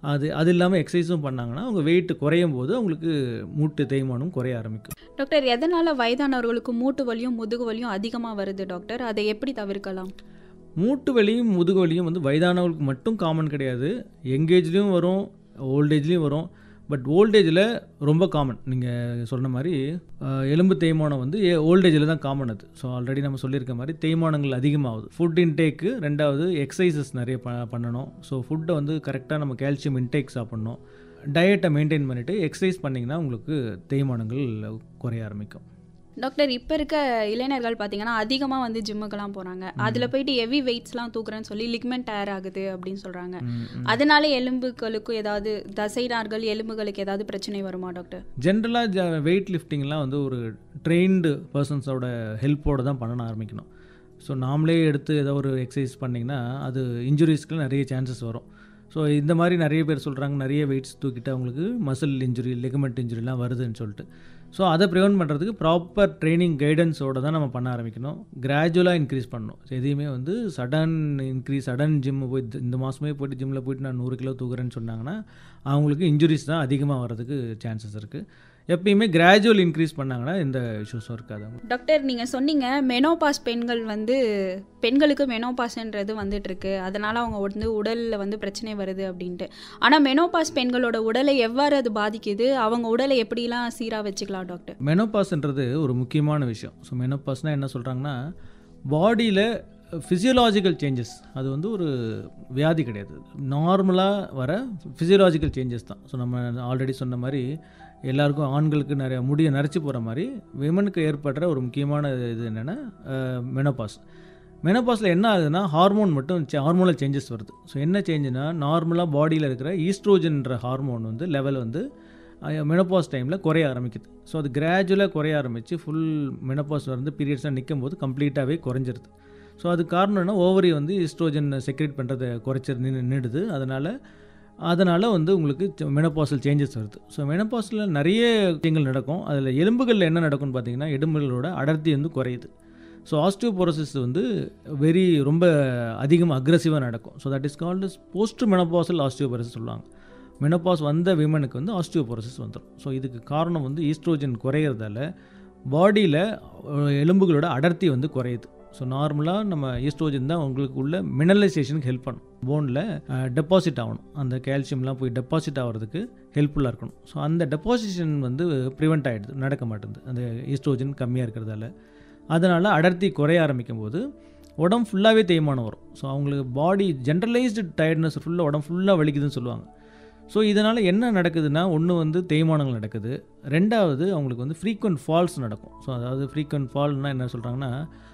அது அது இல்லாமல் எக்ஸசைஸும் பண்ணாங்கன்னா அவங்க வெயிட் குறையும் போது அவங்களுக்கு மூட்டு தேய்மானம் குறைய ஆரம்பிக்கும் டாக்டர் எதனால வயதானவர்களுக்கு மூட்டு வலியும் முதுகு வலியும் அதிகமாக வருது டாக்டர் அதை எப்படி தவிர்க்கலாம் மூட்டு வலியும் முதுகு வலியும் வந்து வயதானவங்களுக்கு மட்டும் காமன் கிடையாது எங்கேஜ்லேயும் வரும் ஓல்டேஜ்லேயும் வரும் பட் ஓல்டேஜில் ரொம்ப காமன் நீங்கள் சொன்ன மாதிரி அஹ், எலும்பு தேய்மானம் வந்து ஓல்டேஜில் தான் காமன் அது ஸோ ஆல்ரெடி நம்ம சொல்லியிருக்க மாதிரி தேய்மானங்கள் அதிகமாகுது ஃபுட் இன்டேக்கு ரெண்டாவது எக்ஸசைசஸ் நிறைய ப பண்ணணும் ஸோ ஃபுட்டை வந்து கரெக்டாக நம்ம கால்சியம் இன்டேக் சாப்பிட்ணும் டயட்டை மெயின்டைன் பண்ணிவிட்டு எக்ஸசைஸ் பண்ணிங்கன்னா உங்களுக்கு தேய்மானங்கள் குறைய ஆரம்பிக்கும் டாக்டர் இப்போ இருக்க இளைஞர்கள் பார்த்தீங்கன்னா அதிகமாக வந்து ஜிம்முக்கெல்லாம் போகிறாங்க அதில் போயிட்டு ஹெவி வெயிட்ஸ்லாம் தூக்குறேன்னு சொல்லி லிக்மெண்ட் டயர் ஆகுது அப்படின்னு சொல்கிறாங்க ம், ம். அதனால எலும்புகளுக்கும் ஏதாவது தசைநார்கள் எலும்புகளுக்கு ஏதாவது பிரச்சனை வருமா டாக்டர் ஜென்ரலாக வெயிட் லிஃப்டிங்லாம் வந்து ஒரு ட்ரெயின்டு பர்சன்ஸோட ஹெல்ப்போடு தான் பண்ண ஆரம்பிக்கணும் ஸோ நாமளே எடுத்து ஏதோ ஒரு எக்ஸசைஸ் பண்ணிங்கன்னா அது இன்ஜுரிஸ்க்கு நிறைய சான்சஸ் வரும் ஸோ இந்த மாதிரி நிறைய பேர் சொல்கிறாங்க நிறைய வெயிட்ஸ் தூக்கிட்டு அவங்களுக்கு மசில் இன்ஜுரி லெகமெண்ட் இன்ஜுரிலாம் வருதுன்னு சொல்லிட்டு ஸோ அதை ப்ரிவென்ட் பண்ணுறதுக்கு ப்ராப்பர் ட்ரைனிங் கைடன்ஸோட தான் நம்ம பண்ண ஆரம்பிக்கணும் கிராஜுவலாக இன்க்ரீஸ் பண்ணணும் So எதையுமே வந்து சடன் இன்க்ரீஸ் சடன் ஜிம் போய் இந்த- இந்த மாதமே போயிட்டு ஜிம்மில் போயிட்டு நான் நூறு கிலோ தூக்குறேன்னு சொன்னாங்கன்னா அவங்களுக்கு இன்ஜுரிஸ் தான் அதிகமாக வர்றதுக்கு சான்சஸ் இருக்குது எப்பயுமே கிராஜுவல் இன்க்ரீஸ் பண்ணாங்கன்னா எந்த இஷ்யூஸும் இருக்காது அவங்களுக்கு டாக்டர் நீங்கள் சொன்னீங்க மெனோபாஸ் பெண்கள் வந்து பெண்களுக்கு மெனோபாஸ்ன்றது வந்துட்டு இருக்கு அதனால அவங்க வந்து உடலில் வந்து பிரச்சனை வருது அப்படின்ட்டு ஆனால் மெனோபாஸ் பெண்களோட உடலை எவ்வாறு அது பாதிக்குது அவங்க உடலை எப்படிலாம் சீராக வச்சுக்கலாம் டாக்டர் மெனோபாஸ்ன்றது ஒரு முக்கியமான விஷயம் ஸோ மெனோபாஸ்னால் என்ன சொல்கிறாங்கன்னா பாடியில் ஃபிசியலாஜிக்கல் சேஞ்சஸ் அது வந்து ஒரு வியாதி கிடையாது நார்மலாக வர ஃபிசியலாஜிக்கல் சேஞ்சஸ் தான் ஸோ நம்ம ஆல்ரெடி சொன்ன மாதிரி எல்லாருக்கும் ஆண்களுக்கு நிறைய முடிய நரைச்சி போகிற மாதிரி விமனுக்கு ஏற்படுற ஒரு முக்கியமான இது என்னென்னா மெனோபாஸ் மெனோபாஸில் என்ன ஆகுதுன்னா ஹார்மோன் மட்டும் ஹார்மோனல் சேஞ்சஸ் வருது ஸோ என்ன சேஞ்சுனா நார்மலாக பாடியில் இருக்கிற ஈஸ்ட்ரோஜன்ற ஹார்மோன் வந்து லெவல் வந்து மெனோபாஸ் டைமில் குறைய ஆரம்பிக்குது ஸோ அது கிராஜுவலாக குறைய ஆரம்பித்து ஃபுல் மெனோபாஸ் வந்து பீரியட்ஸாக நிற்கும் போது கம்ப்ளீட்டாகவே குறைஞ்சிருது ஸோ அது காரணம்னா ஓவரி வந்து ஈஸ்ட்ரோஜன் செக்ரேட் பண்ணுறதை குறைச்சி நின்று நின்றுது அதனால் அதனால் வந்து உங்களுக்கு மெனப்பாசல் சேஞ்சஸ் வருது ஸோ மெனப்பாஸில் நிறைய விஷயங்கள் நடக்கும் அதில் எலும்புகளில் என்ன நடக்கும்னு பார்த்தீங்கன்னா எலும்புகளோட அடர்த்தி வந்து குறையுது ஸோ ஆஸ்டியோபோரோசிஸ் வந்து வெரி ரொம்ப அதிகமாக அக்ரஸிவாக நடக்கும் so that is called post menopausal osteoporosis சொல்லுவாங்க மெனப்பாஸ் வந்த விமனுக்கு வந்து ஆஸ்டியோபோரோசிஸ் வந்துடும் ஸோ இதுக்கு காரணம் வந்து ஈஸ்ட்ரோஜன் குறையிறதால பாடியில் எலும்புகளோட அடர்த்தி வந்து குறையுது ஸோ நார்மலாக நம்ம ஈஸ்ட்ரோஜன் தான் உங்களுக்கு உள்ள மினரலைசேஷனுக்கு ஹெல்ப் பண்ணும் போனில் டெபாசிட் ஆகணும் அந்த கால்சியம்லாம் போய் டெபாசிட் ஆகிறதுக்கு ஹெல்ப்ஃபுல்லாக இருக்கணும் ஸோ அந்த டெபாசிஷன் வந்து ப்ரிவெண்ட் ஆகிடுது நடக்க மாட்டேங்குது அந்த ஈஸ்ட்ரோஜன் கம்மியாக இருக்கிறதால அதனால் அடர்த்தி குறைய ஆரம்பிக்கும் போது உடம்பு ஃபுல்லாகவே தேய்மானம் வரும் ஸோ அவங்களுக்கு பாடி ஜென்ரலைஸ்டு டயர்ட்னஸ் ஃபுல்லாக உடம்பு ஃபுல்லாக வலிக்குதுன்னு சொல்லுவாங்க ஸோ இதனால் என்ன நடக்குதுன்னா ஒன்று வந்து தேய்மானங்கள் நடக்குது ரெண்டாவது அவங்களுக்கு வந்து ஃப்ரீக்வெண்ட் ஃபால்ஸ் நடக்கும் ஸோ அதாவது ஃப்ரீக்வெண்ட் ஃபால்னால் என்ன சொல்கிறாங்கன்னா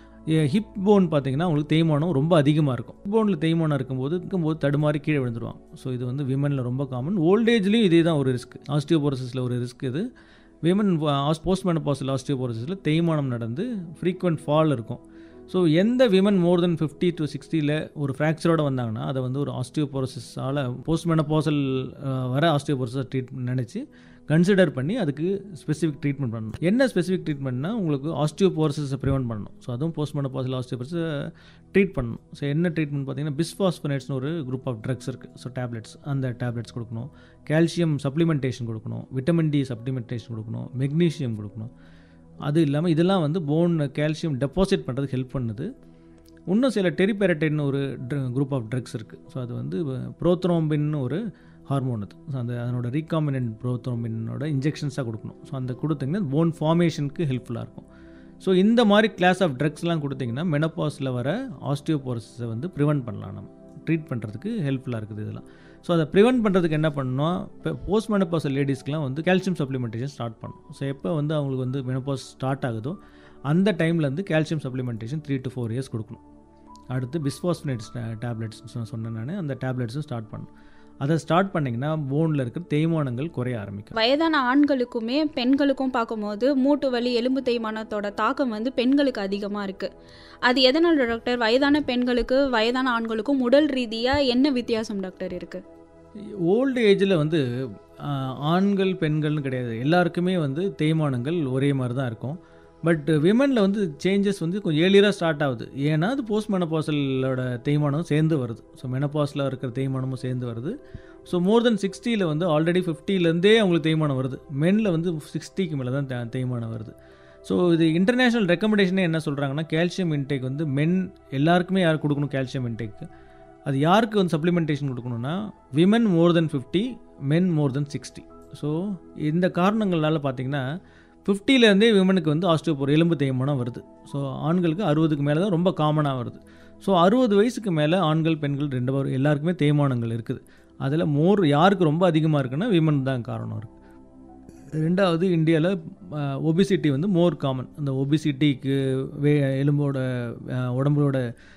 ஹிப் போன் பார்த்தீங்கன்னா அவங்களுக்கு தேய்மானம் ரொம்ப அதிகமாக இருக்கும் ஹிப் போனில் தேய்மானம் இருக்கும்போது இருக்கும்போது தடுமாறி கீழே விழுந்துருவாங்க ஸோ இது வந்து விமனில் ரொம்ப காமன் ஓல்டேஜ்லேயும் இதே தான் ஒரு ரிஸ்க் ஆஸ்டியோபோரோசிஸில் ஒரு ரிஸ்க் இது விமன் போஸ்ட் மெனபாசில் ஆஸ்டியோபோரோசிஸில் தேய்மானம் நடந்து ஃப்ரீக்வெண்ட் ஃபால் இருக்கும் ஸோ எந்த women more than fifty to சிக்ஸ்டியில் ஒரு ஃப்ராக்சரோட வந்தாங்கன்னா அதை வந்து ஒரு ஆஸ்டியோபோரோசிஸால் போஸ்ட் மெனபாசல் வர ஆஸ்டியோபோரோசிஸை ட்ரீட் நினச்சி கன்சிடர் பண்ணி அதுக்கு ஸ்பெசிஃபிக் ட்ரீட்மெண்ட் பண்ணணும் என்ன ஸ்பெசிஃபிக் ட்ரீட்மெண்ட்னா உங்களுக்கு ஆஸ்டியோபோரோசிஸை ப்ரிவென்ட் பண்ணணும் ஸோ அதுவும் போஸ்ட் மெனபாசல் ஆஸ்டியோபோரோசிஸை ட்ரீட் பண்ணணும் ஸோ என்ன ட்ரீட்மெண்ட் பார்த்தீங்கன்னா பிஸ்பாஸ்பனேட்ஸ்னு ஒரு குரூப் ஆஃப் ட்ரக்ஸ் இருக்குது ஸோ டேப்லெட்ஸ் அந்த டேப்லெட்ஸ் கொடுக்கணும் கால்சியம் சப்ளிமெண்டேஷன் கொடுக்கணும் விட்டமின் டி சப்ளிமெண்டேஷன் கொடுக்கணும் மெக்னீஷியம் கொடுக்கணும் அது இல்லாமல் இதெல்லாம் வந்து போன் கால்சியம் டெபாசிட் பண்ணுறதுக்கு ஹெல்ப் பண்ணுது இன்னும் சில டெரிபெரட்டைன்னு ஒரு குரூப் ஆஃப் ட்ரக்ஸ் இருக்குது ஸோ அது வந்து ப்ரோத்ரோம்பின்னு ஒரு ஹார்மோன் அது ஸோ அந்த அதனோட ரீகாமினன்ட் ப்ரோத்ரோம்பினோட இன்ஜெக்ஷன்ஸாக கொடுக்கணும் ஸோ அந்த கொடுத்தீங்கன்னா போன் ஃபார்மேஷனுக்கு ஹெல்ப்ஃபுல்லாக இருக்கும் ஸோ இந்த மாதிரி கிளாஸ் ஆஃப் ட்ரக்ஸ்லாம் கொடுத்தீங்கன்னா மெனப்பாஸில் வர ஆஸ்டியோபோரோசிஸை வந்து ப்ரிவென்ட் பண்ணலாம் நம்ம ட்ரீட் பண்ணுறதுக்கு ஹெல்ப்ஃபுல்லாக இருக்குது இதெல்லாம் ஸோ அதை ப்ரிவென்ட் பண்ணுறதுக்கு என்ன பண்ணணும் இப்போ போஸ்ட் மெனப்பாஸ் லேடிஸ்க்குலாம் வந்து கால்சியம் சப்ளிமெண்டேஷன் ஸ்டார்ட் பண்ணணும் ஸோ எப்போ வந்து அவங்களுக்கு வந்து மெனப்பாஸ் ஸ்டார்ட் ஆகுதோ அந்த டைம்லேருந்து calcium supplementation three to four years கொடுக்கணும் அடுத்து பிஸ்பாஸ்பினேட்ஸ் டேப்லெட்ஸ் சொன்னேன் நான் அந்த டேப்லெட்ஸும் ஸ்டார்ட் பண்ணணும் அதை ஸ்டார்ட் பண்ணிங்கன்னா போனில் இருக்கிற தேய்மானங்கள் குறைய ஆரம்பிக்கும் வயதான ஆண்களுக்குமே பெண்களுக்கும் பார்க்கும்போது மூட்டு வலி எலும்பு தேய்மானத்தோட தாக்கம் வந்து பெண்களுக்கு அதிகமாக இருக்குது அது எதனால் டாக்டர் வயதான பெண்களுக்கு வயதான ஆண்களுக்கும் உடல் ரீதியாக என்ன வித்தியாசம் டாக்டர் இருக்குது ஓல்டு ஏஜில் வந்து ஆஹ், ஆண்கள் பெண்கள்னு கிடையாது எல்லாருக்குமே வந்து தேய்மானங்கள் ஒரே மாதிரி தான் இருக்கும் பட் விமனில் வந்து சேஞ்சஸ் வந்து கொஞ்சம் ஏர்லியராக ஸ்டார்ட் ஆகுது ஏன்னா அது போஸ்ட் மெனப்பாசலோட தேய்மானம் சேர்ந்து வருது ஸோ மெனப்பாஸில் இருக்கிற தேய்மானமும் சேர்ந்து வருது ஸோ மோர் தென் சிக்ஸ்டியில் வந்து ஆல்ரெடி ஃபிஃப்டிலேருந்தே அவங்களுக்கு தேய்மானம் வருது மெனில் வந்து சிக்ஸ்டிக்கு மேலே தான் தே- தேய்மானம் வருது ஸோ இது இன்டர்நேஷ்னல் ரெக்கமெண்டேஷனே என்ன சொல்கிறாங்கன்னா கால்சியம் இன்டேக் வந்து மென் எல்லாருக்குமே யார் கொடுக்கணும் கால்சியம் இன்டேக் அது யாருக்கு வந்து சப்ளிமெண்டேஷன் கொடுக்கணும்னா women more than fifty men more than sixty so இந்த காரணங்களால் பார்த்தீங்கன்னா ஃபிஃப்டிலேருந்தே விமனுக்கு வந்து ஆஸ்டியோபோர் எலும்பு தேய்மானம் வருது ஸோ ஆண்களுக்கு அறுபதுக்கு மேலே தான் ரொம்ப காமனாக வருது ஸோ அறுபது வயசுக்கு மேலே ஆண்கள் பெண்கள் ரெண்டு பேரும் எல்லாருக்குமே தேய்மானங்கள் இருக்குது அதில் மோர் யாருக்கு ரொம்ப அதிகமாக இருக்குன்னா விமன் தான் காரணம் இருக்குது ரெண்டாவது இந்தியாவில் ஒபிசிட்டி வந்து மோர் காமன் அந்த ஒபிசிட்டிக்கு வே எலும்போட அஹ், உடம்போட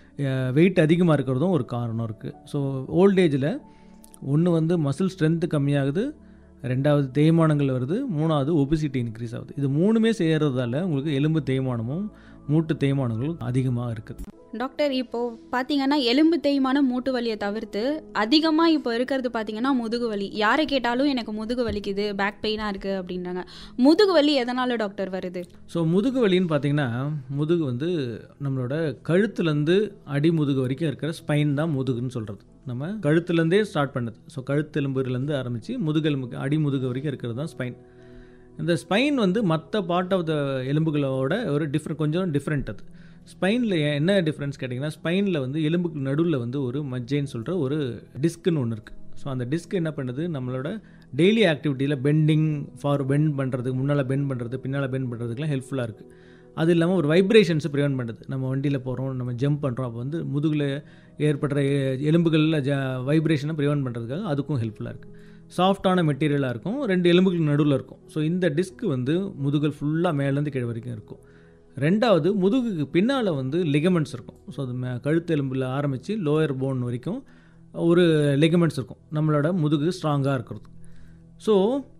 வெயிட் அதிகமாக இருக்கிறதும் ஒரு காரணம் இருக்குது ஸோ ஓல்டேஜில் ஒன்று வந்து மசில் ஸ்ட்ரென்த்து கம்மியாகுது ரெண்டாவது தேய்மானங்கள் வருது மூணாவது ஒபிசிட்டி இன்க்ரீஸ் ஆகுது இது மூணுமே செய்கிறதால உங்களுக்கு எலும்பு தேய்மானமும் மூட்டு தேய்மானங்களும் அதிகமாக இருக்குது டாக்டர் இப்போ பார்த்தீங்கன்னா எலும்பு தேய்மானம் மூட்டு வலியை தவிர்த்து அதிகமாக இப்போ இருக்கிறது பார்த்தீங்கன்னா முதுகு வலி யாரை கேட்டாலும் எனக்கு முதுகு வலிக்குது பேக் பெயினாக இருக்குது அப்படின்றாங்க முதுகு வலி எதனால டாக்டர் வருது ஸோ முதுகு வலின்னு பார்த்தீங்கன்னா முதுகு வந்து நம்மளோட கழுத்துலேருந்து அடி முதுகு வரைக்கும் இருக்கிற ஸ்பைன் தான் முதுகுன்னு சொல்கிறது நம்ம கழுத்துலேருந்தே ஸ்டார்ட் பண்ணுது ஸோ கழுத்தெலும்புலேருந்து ஆரம்பித்து முதுகெலும்புக்கு அடி முதுகு வரைக்கும் இருக்கிறது தான் ஸ்பைன் இந்த ஸ்பைன் வந்து மற்ற பார்ட் ஆஃப் த எலும்புகளோட ஒரு டிஃப்ரெண்ட் கொஞ்சம் டிஃப்ரெண்ட் அது ஸ்பைனில் என்ன டிஃப்ரென்ஸ் கேட்டிங்கன்னா ஸ்பைனில் வந்து எலும்புக்கு நடுவில் வந்து ஒரு மஜ்ஜைன்னு சொல்கிற ஒரு டிஸ்க்குன்னு ஒன்று இருக்குது ஸோ அந்த டிஸ்க் என்ன பண்ணுது நம்மளோட டெய்லி ஆக்டிவிட்டியில் பெண்டிங் ஃபார் பெண்ட் பண்ணுறதுக்கு முன்னால் பெண்ட் பண்ணுறது பின்னால் பெண்ட் பண்ணுறதுக்குலாம் ஹெல்ப்ஃபுல்லாக இருக்குது அது இல்லாமல் ஒரு வைப்ரேஷன்ஸை ப்ரிவென்ட் பண்ணுது நம்ம வண்டியில் போகிறோம் நம்ம ஜம்ப் பண்ணுறோம் அப்போ வந்து முதுகில் ஏற்படுற எ- எலும்புகளில் ஜ வைப்ரேஷனை ப்ரிவென்ட் பண்ணுறதுக்காக அதுக்கும் ஹெல்ப்ஃபுல்லாக இருக்குது சாஃப்டான மெட்டீரியலாக இருக்கும் ரெண்டு எலும்புகளுக்கு நடுவில் இருக்கும் ஸோ இந்த டிஸ்க் வந்து முதுகல் ஃபுல்லாக மேலேருந்து கீழே வரைக்கும் இருக்கும் ரெண்டாவது முதுகுக்கு பின்னால் வந்து லிகமெண்ட்ஸ் இருக்கும் ஸோ அது மே- கழுத்து எலும்பில் ஆரம்பித்து லோயர் போன் வரைக்கும் ஒரு லிகமெண்ட்ஸ் இருக்கும் நம்மளோட முதுகு ஸ்ட்ராங்காக இருக்கிறது ஸோ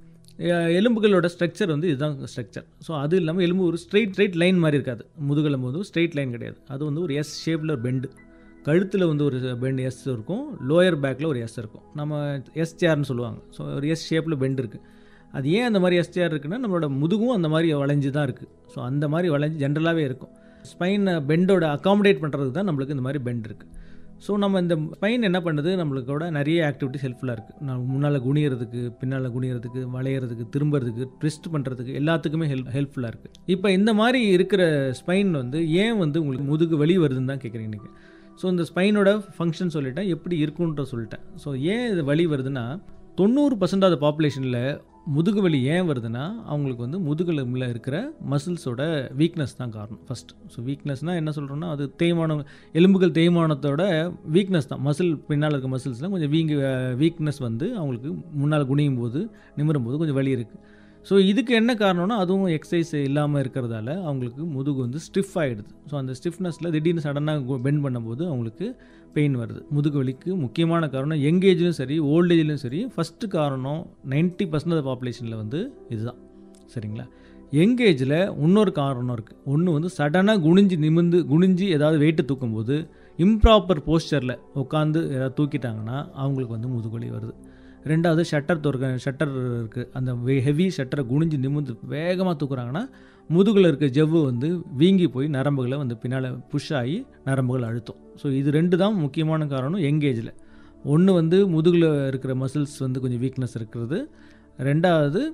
எலும்புகளோட ஸ்ட்ரக்சர் வந்து இதுதான் ஸ்ட்ரக்சர் ஸோ அது இல்லாமல் எலும்பு ஒரு ஸ்ட்ரெயிட் ஸ்ட்ரெயிட் லைன் மாதிரி இருக்காது முதுகெலும்பு வந்து ஸ்ட்ரெயிட் லைன் கிடையாது அது வந்து ஒரு எஸ் ஷேப்பில் பெண்டு கழுத்தில் வந்து ஒரு பெண்ட் எஸ் இருக்கும் லோயர் பேக்கில் ஒரு எஸ் இருக்கும் நம்ம எஸ் சேர்னு சொல்லுவாங்க ஸோ ஒரு எஸ் ஷேப்பில் பெண்ட் இருக்குது அது ஏன் அந்த மாதிரி எஸ் சேர் இருக்குன்னா நம்மளோட முதுகும் அந்த மாதிரி வளைஞ்சு தான் இருக்குது ஸோ அந்த மாதிரி வளைஞ்சு ஜென்ரலாகவே இருக்கும் ஸ்பைன் பெண்டோட அகாமடேட் பண்ணுறதுக்கு தான் நம்மளுக்கு இந்த மாதிரி பெண்ட் இருக்குது ஸோ நம்ம இந்த ஸ்பைன் என்ன பண்ணுது நம்மளுக்கோட நிறைய ஆக்டிவிட்டிஸ் ஹெல்ப்ஃபுல்லாக இருக்குது நம்ம முன்னால் குனியறதுக்கு பின்னால் குனியறதுக்கு வளையறதுக்கு திரும்புறதுக்கு ட்விஸ்ட் பண்ணுறதுக்கு எல்லாத்துக்குமே ஹெல்ப் ஹெல்ப்ஃபுல்லாக இருக்குது இப்போ இந்த மாதிரி இருக்கிற ஸ்பைன் வந்து ஏன் வந்து உங்களுக்கு முதுகு வலி வருதுன்னு தான் கேட்குறீங்க நீங்கள் ஸோ இந்த ஸ்பைனோட ஃபங்க்ஷன் சொல்லிட்டேன் எப்படி இருக்குன்ற சொல்லிட்டேன் ஸோ ஏன் இது வலி வருதுன்னா தொண்ணூறு பர்சன்ட் ஆஃப் பாப்புலேஷனில் முதுகு வலி ஏன் வருதுன்னா அவங்களுக்கு வந்து முதுகெலும்பில் இருக்கிற மசில்ஸோட வீக்னஸ் தான் காரணம் ஃபஸ்ட் ஸோ வீக்னஸ்னால் என்ன சொல்கிறோன்னா அது தேய்மானம் எலும்புகள் தேய்மானத்தோட வீக்னஸ் தான் மசில் பின்னால் இருக்க மசில்ஸ்லாம் கொஞ்சம் வீங்கி வீக்னஸ் வந்து அவங்களுக்கு முன்னால் குனியும் போது நிமிரும் போது கொஞ்சம் வலி இருக்குது ஸோ இதுக்கு என்ன காரணம்னா அதுவும் எக்ஸசைஸ் இல்லாமல் இருக்கிறதால அவங்களுக்கு முதுகு வந்து ஸ்டிஃப் ஆகிடுது ஸோ அந்த ஸ்டிஃப்னஸில் திடீர்னு சடனாக பெண்ட் பண்ணும்போது அவங்களுக்கு பெயின் வருது முதுகு வலிக்கு முக்கியமான காரணம் யங் ஏஜ்லையும் சரி ஓல்ட் ஏஜ்லையும் சரி ஃபஸ்ட்டு காரணம் 90% பர்சன்ட் ஆஃப் பாப்புலேஷனில் வந்து இதுதான் சரிங்களா யங் ஏஜில் இன்னொரு காரணம் இருக்குது ஒன்று வந்து சடனாக குனிஞ்சு நிமிந்து குனிஞ்சு ஏதாவது வெயிட்டு தூக்கும்போது இம்ப்ராப்பர் போஸ்டரில் உட்காந்து ஏதாவது தூக்கிட்டாங்கன்னா அவங்களுக்கு வந்து முதுகுவலி வருது ரெண்டாவது ஷட்டர் திறக்க ஷட்டர் இருக்குது அந்த ஹெவி ஷட்டரை குனிஞ்சு நிமிந்து வேகமாக தூக்குறாங்கன்னா முதுகில் இருக்க ஜவ்வு வந்து வீங்கி போய் நரம்புகளை வந்து பின்னால் புஷ் ஆகி நரம்புகள் அழுத்தும் ஸோ இது ரெண்டு தான் முக்கியமான காரணம் எங்கேஜில் ஒன்று வந்து முதுகில் இருக்கிற மசில்ஸ் வந்து கொஞ்சம் வீக்னஸ் இருக்கிறது ரெண்டாவது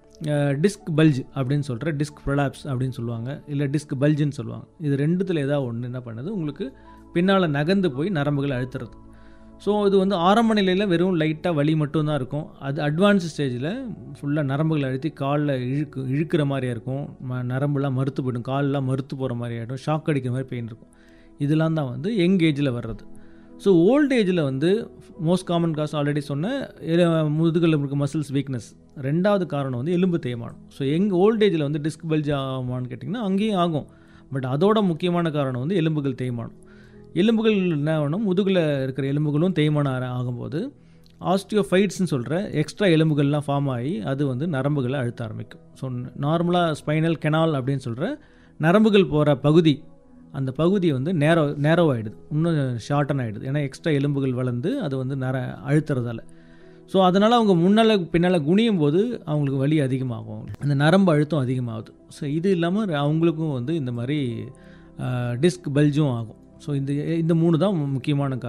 டிஸ்க் பல்ஜ் அப்படின்னு சொல்கிற டிஸ்க் ப்ரொலாப்ஸ் அப்படின்னு சொல்லுவாங்க இல்லை டிஸ்க் பல்ஜுன்னு சொல்லுவாங்க இது ரெண்டுத்தில் ஏதாவது ஒன்று என்ன பண்ணுது உங்களுக்கு பின்னால் நகர்ந்து போய் நரம்புகளை அழுத்துறது ஸோ இது வந்து ஆரம்ப நிலையில் வெறும் லைட்டாக வலி மட்டும்தான் இருக்கும் அது அட்வான்ஸ் ஸ்டேஜில் ஃபுல்லாக நரம்புகளை அழுத்தி காலில் இழுக்கு இழுக்கிற மாதிரியா இருக்கும் ம நரம்புலாம் மறுத்து போயிடும் கால்லாம் மறுத்து போகிற மாதிரி ஆகிடும் ஷாக் அடிக்கிற மாதிரி பெயின் இருக்கும் இதெல்லாம் தான் வந்து யங் ஏஜில் வர்றது ஸோ ஓல்ட் ஏஜில் வந்து மோஸ்ட் காமன் காஸ் ஆல்ரெடி சொன்ன முதுகில் இருக்க மசில்ஸ் வீக்னஸ் ரெண்டாவது காரணம் வந்து எலும்பு தேய்மானம் ஸோ எங் ஓல்ட் ஏஜில் வந்து டிஸ்க் பல்ஜ் ஆகுமான்னு கேட்டிங்கன்னா அங்கேயும் ஆகும் பட் அதோட முக்கியமான காரணம் வந்து எலும்புகள் தேய்மானம் எலும்புகள் என்ன ஆகணும் முதுகில் இருக்கிற எலும்புகளும் தேய்மானம் ஆர- ஆகும்போது ஆஸ்டியோஃபைட்ஸ்னு சொல்கிற எக்ஸ்ட்ரா எலும்புகள்லாம் ஃபார்ம் ஆகி அது வந்து நரம்புகளை அழுத்த ஆரம்பிக்கும் ஸோ நார்மலாக ஸ்பைனல் கெனால் அப்படின்னு சொல்கிற நரம்புகள் போகிற பகுதி அந்த பகுதி வந்து நேரோ நேரோ ஆகிடுது இன்னும் ஷார்டன் ஆகிடுது ஏன்னா எக்ஸ்ட்ரா எலும்புகள் வளர்ந்து அது வந்து நர அழுத்துறதால ஸோ அதனால் அவங்க முன்னால் பின்னால் குனியும் போது அவங்களுக்கு வலி அதிகமாகும் அந்த நரம்பு அழுத்தம் அதிகமாகுது ஸோ இது இல்லாமல் அவங்களுக்கும் வந்து இந்த மாதிரி டிஸ்க் பல்ஜும் ஆகும் ஸோ இந்த இந்த மூணு தான் முக்கியமான காரணம்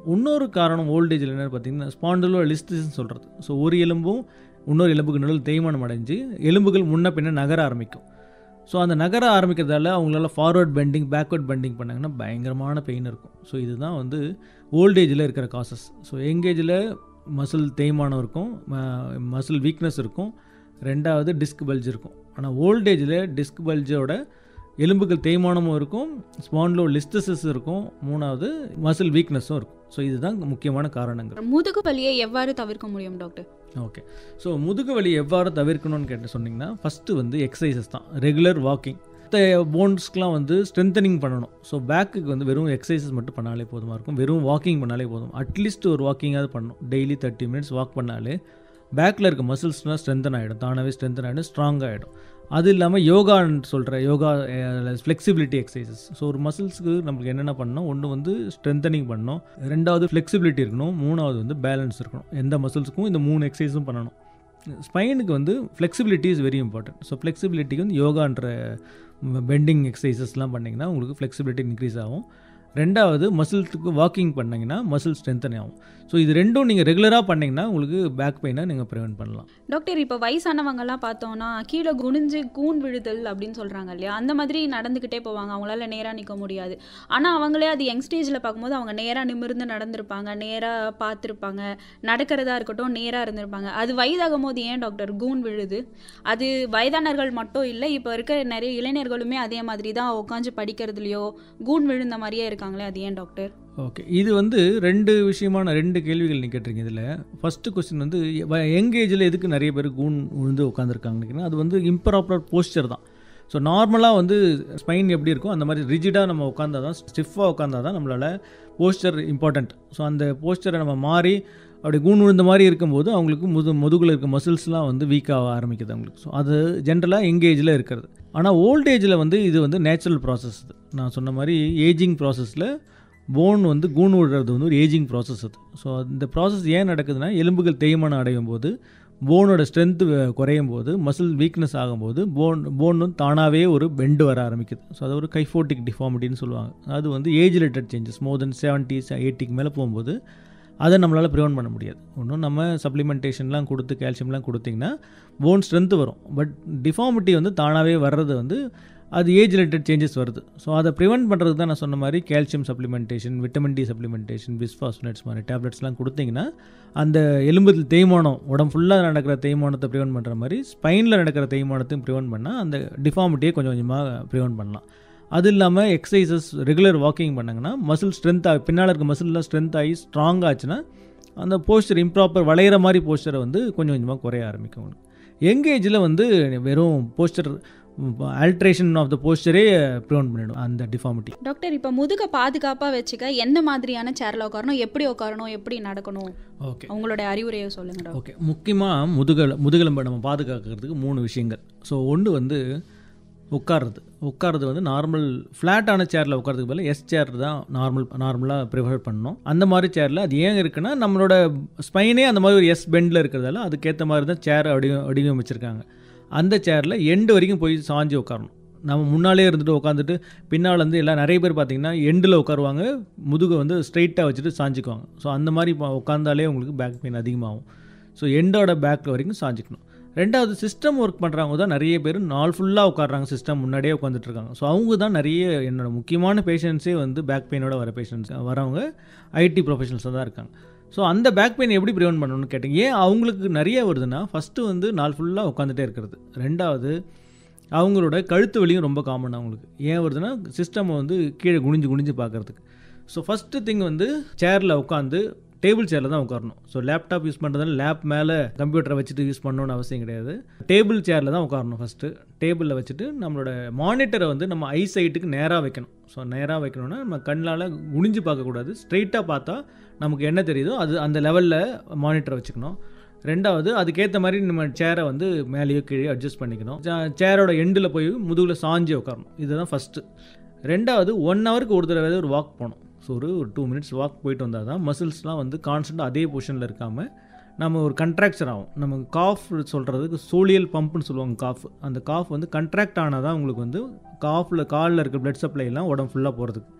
இன்னொரு காரணம் ஓல்டேஜில் என்னென்னு பார்த்தீங்கன்னா ஸ்பாண்டலோ லிஸ்டிஸ்ன்னு சொல்கிறது ஸோ ஒரு எலும்பும் இன்னொரு எலும்புக்கு நடுவில் தேய்மானம் அடைஞ்சு எலும்புகள் முன்ன பின்ன நகர ஆரம்பிக்கும் ஸோ அந்த நகர ஆரம்பிக்கிறதால அவங்களால ஃபார்வர்ட் பெண்டிங் பேக்வர்ட் பெண்டிங் பண்ணாங்கன்னா பயங்கரமான பெயின் இருக்கும் ஸோ இதுதான் வந்து ஓல்டேஜில் இருக்கிற காசஸ் ஸோ எங்கேஜில் மசில் தேய்மானம் இருக்கும் மசில் வீக்னஸ் இருக்கும் ரெண்டாவது டிஸ்க் பல்ஜ் இருக்கும் ஆனால் ஓல்டேஜில் டிஸ்க் பல்ஜோட எலும்புகள் தேய்மானமும் இருக்கும் ஸ்பான்லோ லிஸ்டசஸ் இருக்கும் மூணாவது மசில் வீக்னஸும் இருக்கும் ஸோ இதுதான் முக்கியமான காரணங்கள் முதுகு வலியை எவ்வாறு தவிர்க்க முடியும் டாக்டர் ஓகே ஸோ முதுகு வலி எவ்வாறு தவிர்க்கணும்னு கேட்டு சொன்னிங்கன்னா ஃபஸ்ட்டு வந்து எக்ஸசைசஸ் தான் ரெகுலர் வாக்கிங் போன்ஸ்க்கெலாம் வந்து ஸ்ட்ரென்தனிங் பண்ணணும் ஸோ பேக்குக்கு வந்து வெறும் எக்ஸசைசஸ் மட்டும் பண்ணாலே போதுமாக இருக்கும் வெறும் வாக்கிங் பண்ணாலே போதும் அட்லீஸ்ட் ஒரு வாக்கிங்காவது பண்ணணும் டெய்லி தேர்ட்டி மினிட்ஸ் வாக் பண்ணாலே பேக்கில் இருக்க மசில்ஸ்லாம் ஸ்ட்ரென்தன் ஆகிடும் தானாகவே ஸ்ட்ரென்தன் ஆகிடும் ஸ்ட்ராங் ஆகிடும் அது இல்லாமல் யோகான்னு சொல்கிற யோகா ஃப்ளெக்சிபிலிட்டி எக்ஸசைசஸ் ஸோ ஒரு மசில்ஸுக்கு நம்மளுக்கு என்னென்ன பண்ணணும் ஒன்று வந்து ஸ்ட்ரென்தனிங் பண்ணணும் ரெண்டாவது ஃப்ளெக்சிபிலிட்டி இருக்கணும் மூணாவது வந்து பேலன்ஸ் இருக்கணும் எந்த மசில்ஸுக்கும் இந்த மூணு எக்ஸசைஸும் பண்ணணும் ஸ்பைனுக்கு வந்து flexibility is very important so ஃப்ளெக்சிபிலிட்டிக்கு வந்து யோகான்ற பெண்டிங் எக்ஸசைசஸ்லாம் பண்ணிங்கன்னா உங்களுக்கு ஃப்ளெக்சிபிலிட்டி இன்க்ரீஸ் ஆகும் ரெண்டாவது மசில்ஸுக்கு வாக்கிங் பண்ணிங்கன்னா மசில் ஸ்ட்ரென்த்தனே ஆகும் ஸோ இது ரெண்டும் நீங்கள் ரெகுலராக பண்ணிங்கன்னா உங்களுக்கு பேக் பெயினை நீங்கள் ப்ரிவென்ட் பண்ணலாம் டாக்டர் இப்போ வயசானவங்கலாம் பார்த்தோன்னா கீழே குனிஞ்சு கூன் விழுதல் அப்படின்னு சொல்கிறாங்க இல்லையா அந்த மாதிரி நடந்துக்கிட்டே போவாங்க அவங்களால நேராக நிற்க முடியாது ஆனால் அவங்களே அது யங் ஸ்டேஜில் பார்க்கும்போது அவங்க நேராக நிமிர்ந்து நடந்திருப்பாங்க நேராக பார்த்துருப்பாங்க நடக்கிறதா இருக்கட்டும் நேராக இருந்திருப்பாங்க அது வயதாகும் போது ஏன் டாக்டர் கூன் விழுது அது வயதானர்கள் மட்டும் இல்லை இப்போ இருக்க நிறைய இளைஞர்களுமே அதே மாதிரி தான் உட்காந்து படிக்கிறதுலையோ கூன் விழுந்த மாதிரியே இருக்காங்களே அது ஏன் டாக்டர் ஓகே இது வந்து ரெண்டு விஷயமான ரெண்டு கேள்விகள் நீ கேட்டிருக்கீங்க இதில் ஃபஸ்ட்டு கொஸ்டின் வந்து யங் ஏஜில் எதுக்கு நிறைய பேர் கூன் விழுந்து உட்காந்துருக்காங்கன்னு அது வந்து இம்ப்ராப்பர் போஸ்டர் தான் ஸோ நார்மலாக வந்து ஸ்பைன் எப்படி இருக்கும் அந்த மாதிரி ரிஜிடாக நம்ம உட்காந்தா தான் ஸ்டிஃபாக உட்காந்தா தான் நம்மளால் போஸ்டர் இம்பார்ட்டண்ட் ஸோ அந்த போஸ்டரை நம்ம மாறி அப்படி கூன் விழுந்த மாதிரி இருக்கும்போது அவங்களுக்கு முது முதுகில் இருக்க மசில்ஸ்லாம் வந்து வீக்காக ஆரம்பிக்குது அவங்களுக்கு ஸோ அது ஜென்ரலாக எங்கேஜில் இருக்கிறது ஆனால் ஓல்டேஜில் வந்து இது வந்து நேச்சுரல் ப்ராசஸ் நான் சொன்ன மாதிரி ஏஜிங் ப்ராசஸில் போன் வந்து கூன் விடுறது வந்து ஒரு ஏஜிங் ப்ராசஸ் அது ஸோ இந்த ப்ராசஸ் ஏன் நடக்குதுன்னா எலும்புகள் தேய்மானம் அடையும் போது போனோட ஸ்ட்ரென்த்து குறையும் போது மசில் வீக்னஸ் ஆகும்போது போன் போன் வந்து தானாகவே ஒரு பெண்டு வர ஆரம்பிக்குது ஸோ அது ஒரு கைஃபோட்டிக் டிஃபார்மிட்டின்னு சொல்லுவாங்க அது வந்து age related changes more than seventies எயிட்டிக்கு மேலே போகும்போது அதை நம்மளால் ப்ரிவென்ட் பண்ண முடியாது ஒன்றும் நம்ம சப்ளிமெண்டேஷன்லாம் கொடுத்து கால்சியம்லாம் கொடுத்திங்கன்னா போன் ஸ்ட்ரென்த்து வரும் பட் டிஃபார்மிட்டி வந்து தானாகவே வர்றது வந்து அது ஏஜ் ரிலேட்டட் சேஞ்சஸ் வருது ஸோ அதை ப்ரிவென்ட் பண்ணுறது தான் நான் சொன்ன மாதிரி calcium supplementation vitamin D supplementation bisphosphonates மாதிரி டேப்லெட்ஸ்லாம் கொடுத்தீங்கன்னா அந்த எலும்பு தேய்மானம் உடம்பு ஃபுல்லாக நடக்கிற தேய்மானத்தை ப்ரிவென்ட் பண்ணுற மாதிரி ஸ்பைனில் நடக்கிற தேய்மானத்தையும் ப்ரிவென்ட் பண்ணால் அந்த டிஃபார்மிட்டியை கொஞ்சம் கொஞ்சமாக ப்ரிவென்ட் பண்ணலாம் அது இல்லாமல் எக்ஸசைசஸ் ரெகுலர் வாக்கிங் பண்ணாங்கன்னா மசில் ஸ்ட்ரென்த் ஆகி பின்னால் இருக்க மசில்லாம் ஸ்ட்ரென்த் ஆகி ஸ்ட்ராங் ஆச்சுன்னா அந்த போஸ்டர் இம்ப்ராப்பர் வளையிற மாதிரி போஸ்டரை வந்து கொஞ்சம் கொஞ்சமாக குறைய ஆரம்பிக்கும் யங் ஏஜில் வந்து வெறும் போஸ்டர் ஆல்ட்ரேஷன் ஆஃப் த போஸ்டரே ப்ரிவென்ட் பண்ணிடும் அந்த டிஃபார்மிட்டி டாக்டர் இப்போ முதுகை பாதுகாப்பாக வச்சுக்க எந்த மாதிரியான சேரில் உட்காரணும் எப்படி உட்காரணும் எப்படி நடக்கணும் ஓகே உங்களுடைய அறிவுரையை சொல்லுங்க டாக்டர் ஓகே முக்கியமாக முதுகல் முதுகெலும்பை நம்ம பாதுகாக்கிறதுக்கு மூணு விஷயங்கள் ஸோ ஒன்று வந்து உட்கார்றது உட்கார்றது வந்து நார்மல் ஃப்ளாட்டான சேரில் உட்காரதுக்கு பதிலாக எஸ் சேர் தான் நார்மல் நார்மலாக ப்ரிஃபர் பண்ணணும் அந்த மாதிரி சேரில் அது ஏன் இருக்குன்னா நம்மளோட ஸ்பைனே அந்த மாதிரி ஒரு எஸ் பெண்டில் இருக்கிறதால அதுக்கேற்ற மாதிரி தான் சேர் வடிவ வடிவமைச்சிருக்காங்க அந்த சேரில் எண்டு வரைக்கும் போய் சாஞ்சு உட்காரணும் நம்ம முன்னாலே இருந்துட்டு உட்காந்துட்டு பின்னால் வந்து எல்லாம் நிறைய பேர் பார்த்தீங்கன்னா எண்டில் உட்காருவாங்க முதுகை வந்து ஸ்ட்ரைட்டாக வச்சுட்டு சாஞ்சிக்குவாங்க ஸோ அந்த மாதிரி ப- உட்காந்தாலே உங்களுக்கு பேக் பெயின் அதிகமாகும் ஸோ எண்டோட பேக் வரைக்கும் சாஞ்சிக்கணும் ரெண்டாவது சிஸ்டம் ஒர்க் பண்ணுறவங்க தான் நிறைய பேர் நாள் ஃபுல்லாக உட்காடுறாங்க சிஸ்டம் முன்னாடியே உட்காந்துட்டு இருக்காங்க ஸோ அவங்க தான் நிறைய என்னோட முக்கியமான பேஷண்ட்ஸே வந்து பேக் பெயினோட வர பேஷண்ட்ஸ் வரவங்க ஐடி ப்ரொஃபஷனல்ஸாக தான் இருக்காங்க ஸோ அந்த பேக் பெயின் எப்படி ப்ரிவென்ட் பண்ணணும்னு கேட்டிங்க ஏன் அவங்களுக்கு நிறைய வருதுன்னா ஃபஸ்ட்டு வந்து நாள் ஃபுல்லாக உட்காந்துட்டே இருக்கிறது ரெண்டாவது அவங்களோட கழுத்து வலியும் ரொம்ப காமன் அவங்களுக்கு ஏன் வருதுன்னா சிஸ்டம் வந்து கீழே குனிஞ்சு குனிஞ்சு பார்க்கறதுக்கு ஸோ ஃபஸ்ட்டு திங் வந்து சேரில் உட்காந்து டேபிள் சேரில் தான் உட்காரணும் ஸோ லேப்டாப் யூஸ் பண்ணுறதால லேப் மேலே கம்ப்யூட்டரை வச்சுட்டு யூஸ் பண்ணணும்னு அவசியம் கிடையாது டேபிள் சேரில் தான் உட்காரணும் ஃபஸ்ட்டு டேபிளில் வச்சுட்டு நம்மளோட மானிட்டரை வந்து நம்ம ஐ சைட்டுக்கு நேராக வைக்கணும் ஸோ நேராக வைக்கணும்னா நம்ம கண்ணால் குனிஞ்சு பார்க்கக்கூடாது ஸ்ட்ரைட்டாக பார்த்தா நமக்கு என்ன தெரியுதோ அது அந்த லெவலில் மானிட்டரை வச்சுக்கணும் ரெண்டாவது அதுக்கேற்ற மாதிரி நம்ம சேரை வந்து மேலேயோ கீழே அட்ஜஸ்ட் பண்ணிக்கணும் சேரோட எண்டில் போய் முதுகில் சாஞ்சு உட்காரணும் இதுதான் ஃபஸ்ட்டு ரெண்டாவது ஒன் ஹவருக்கு ஒரு தடவை ஒரு வாக் போகணும் ஸோ ஒரு ஒரு டூ மினிட்ஸ் வாக் போயிட்டு வந்தால் தான் மசில்ஸ்லாம் வந்து கான்ஸ்டண்ட்டாக அதே பொசிஷனில் இருக்காமல் நம்ம ஒரு கண்ட்ராக்சர் ஆகும் நம்ம காஃப் சொல்கிறதுக்கு சோலியல் பம்ப்னு சொல்லுவாங்க காஃப் அந்த காஃப் வந்து கண்ட்ராக்ட் ஆனால் தான் உங்களுக்கு வந்து காஃபில் காலில் இருக்க பிளட் சப்ளைலாம் உடம்பு ஃபுல்லாக போகிறதுக்கு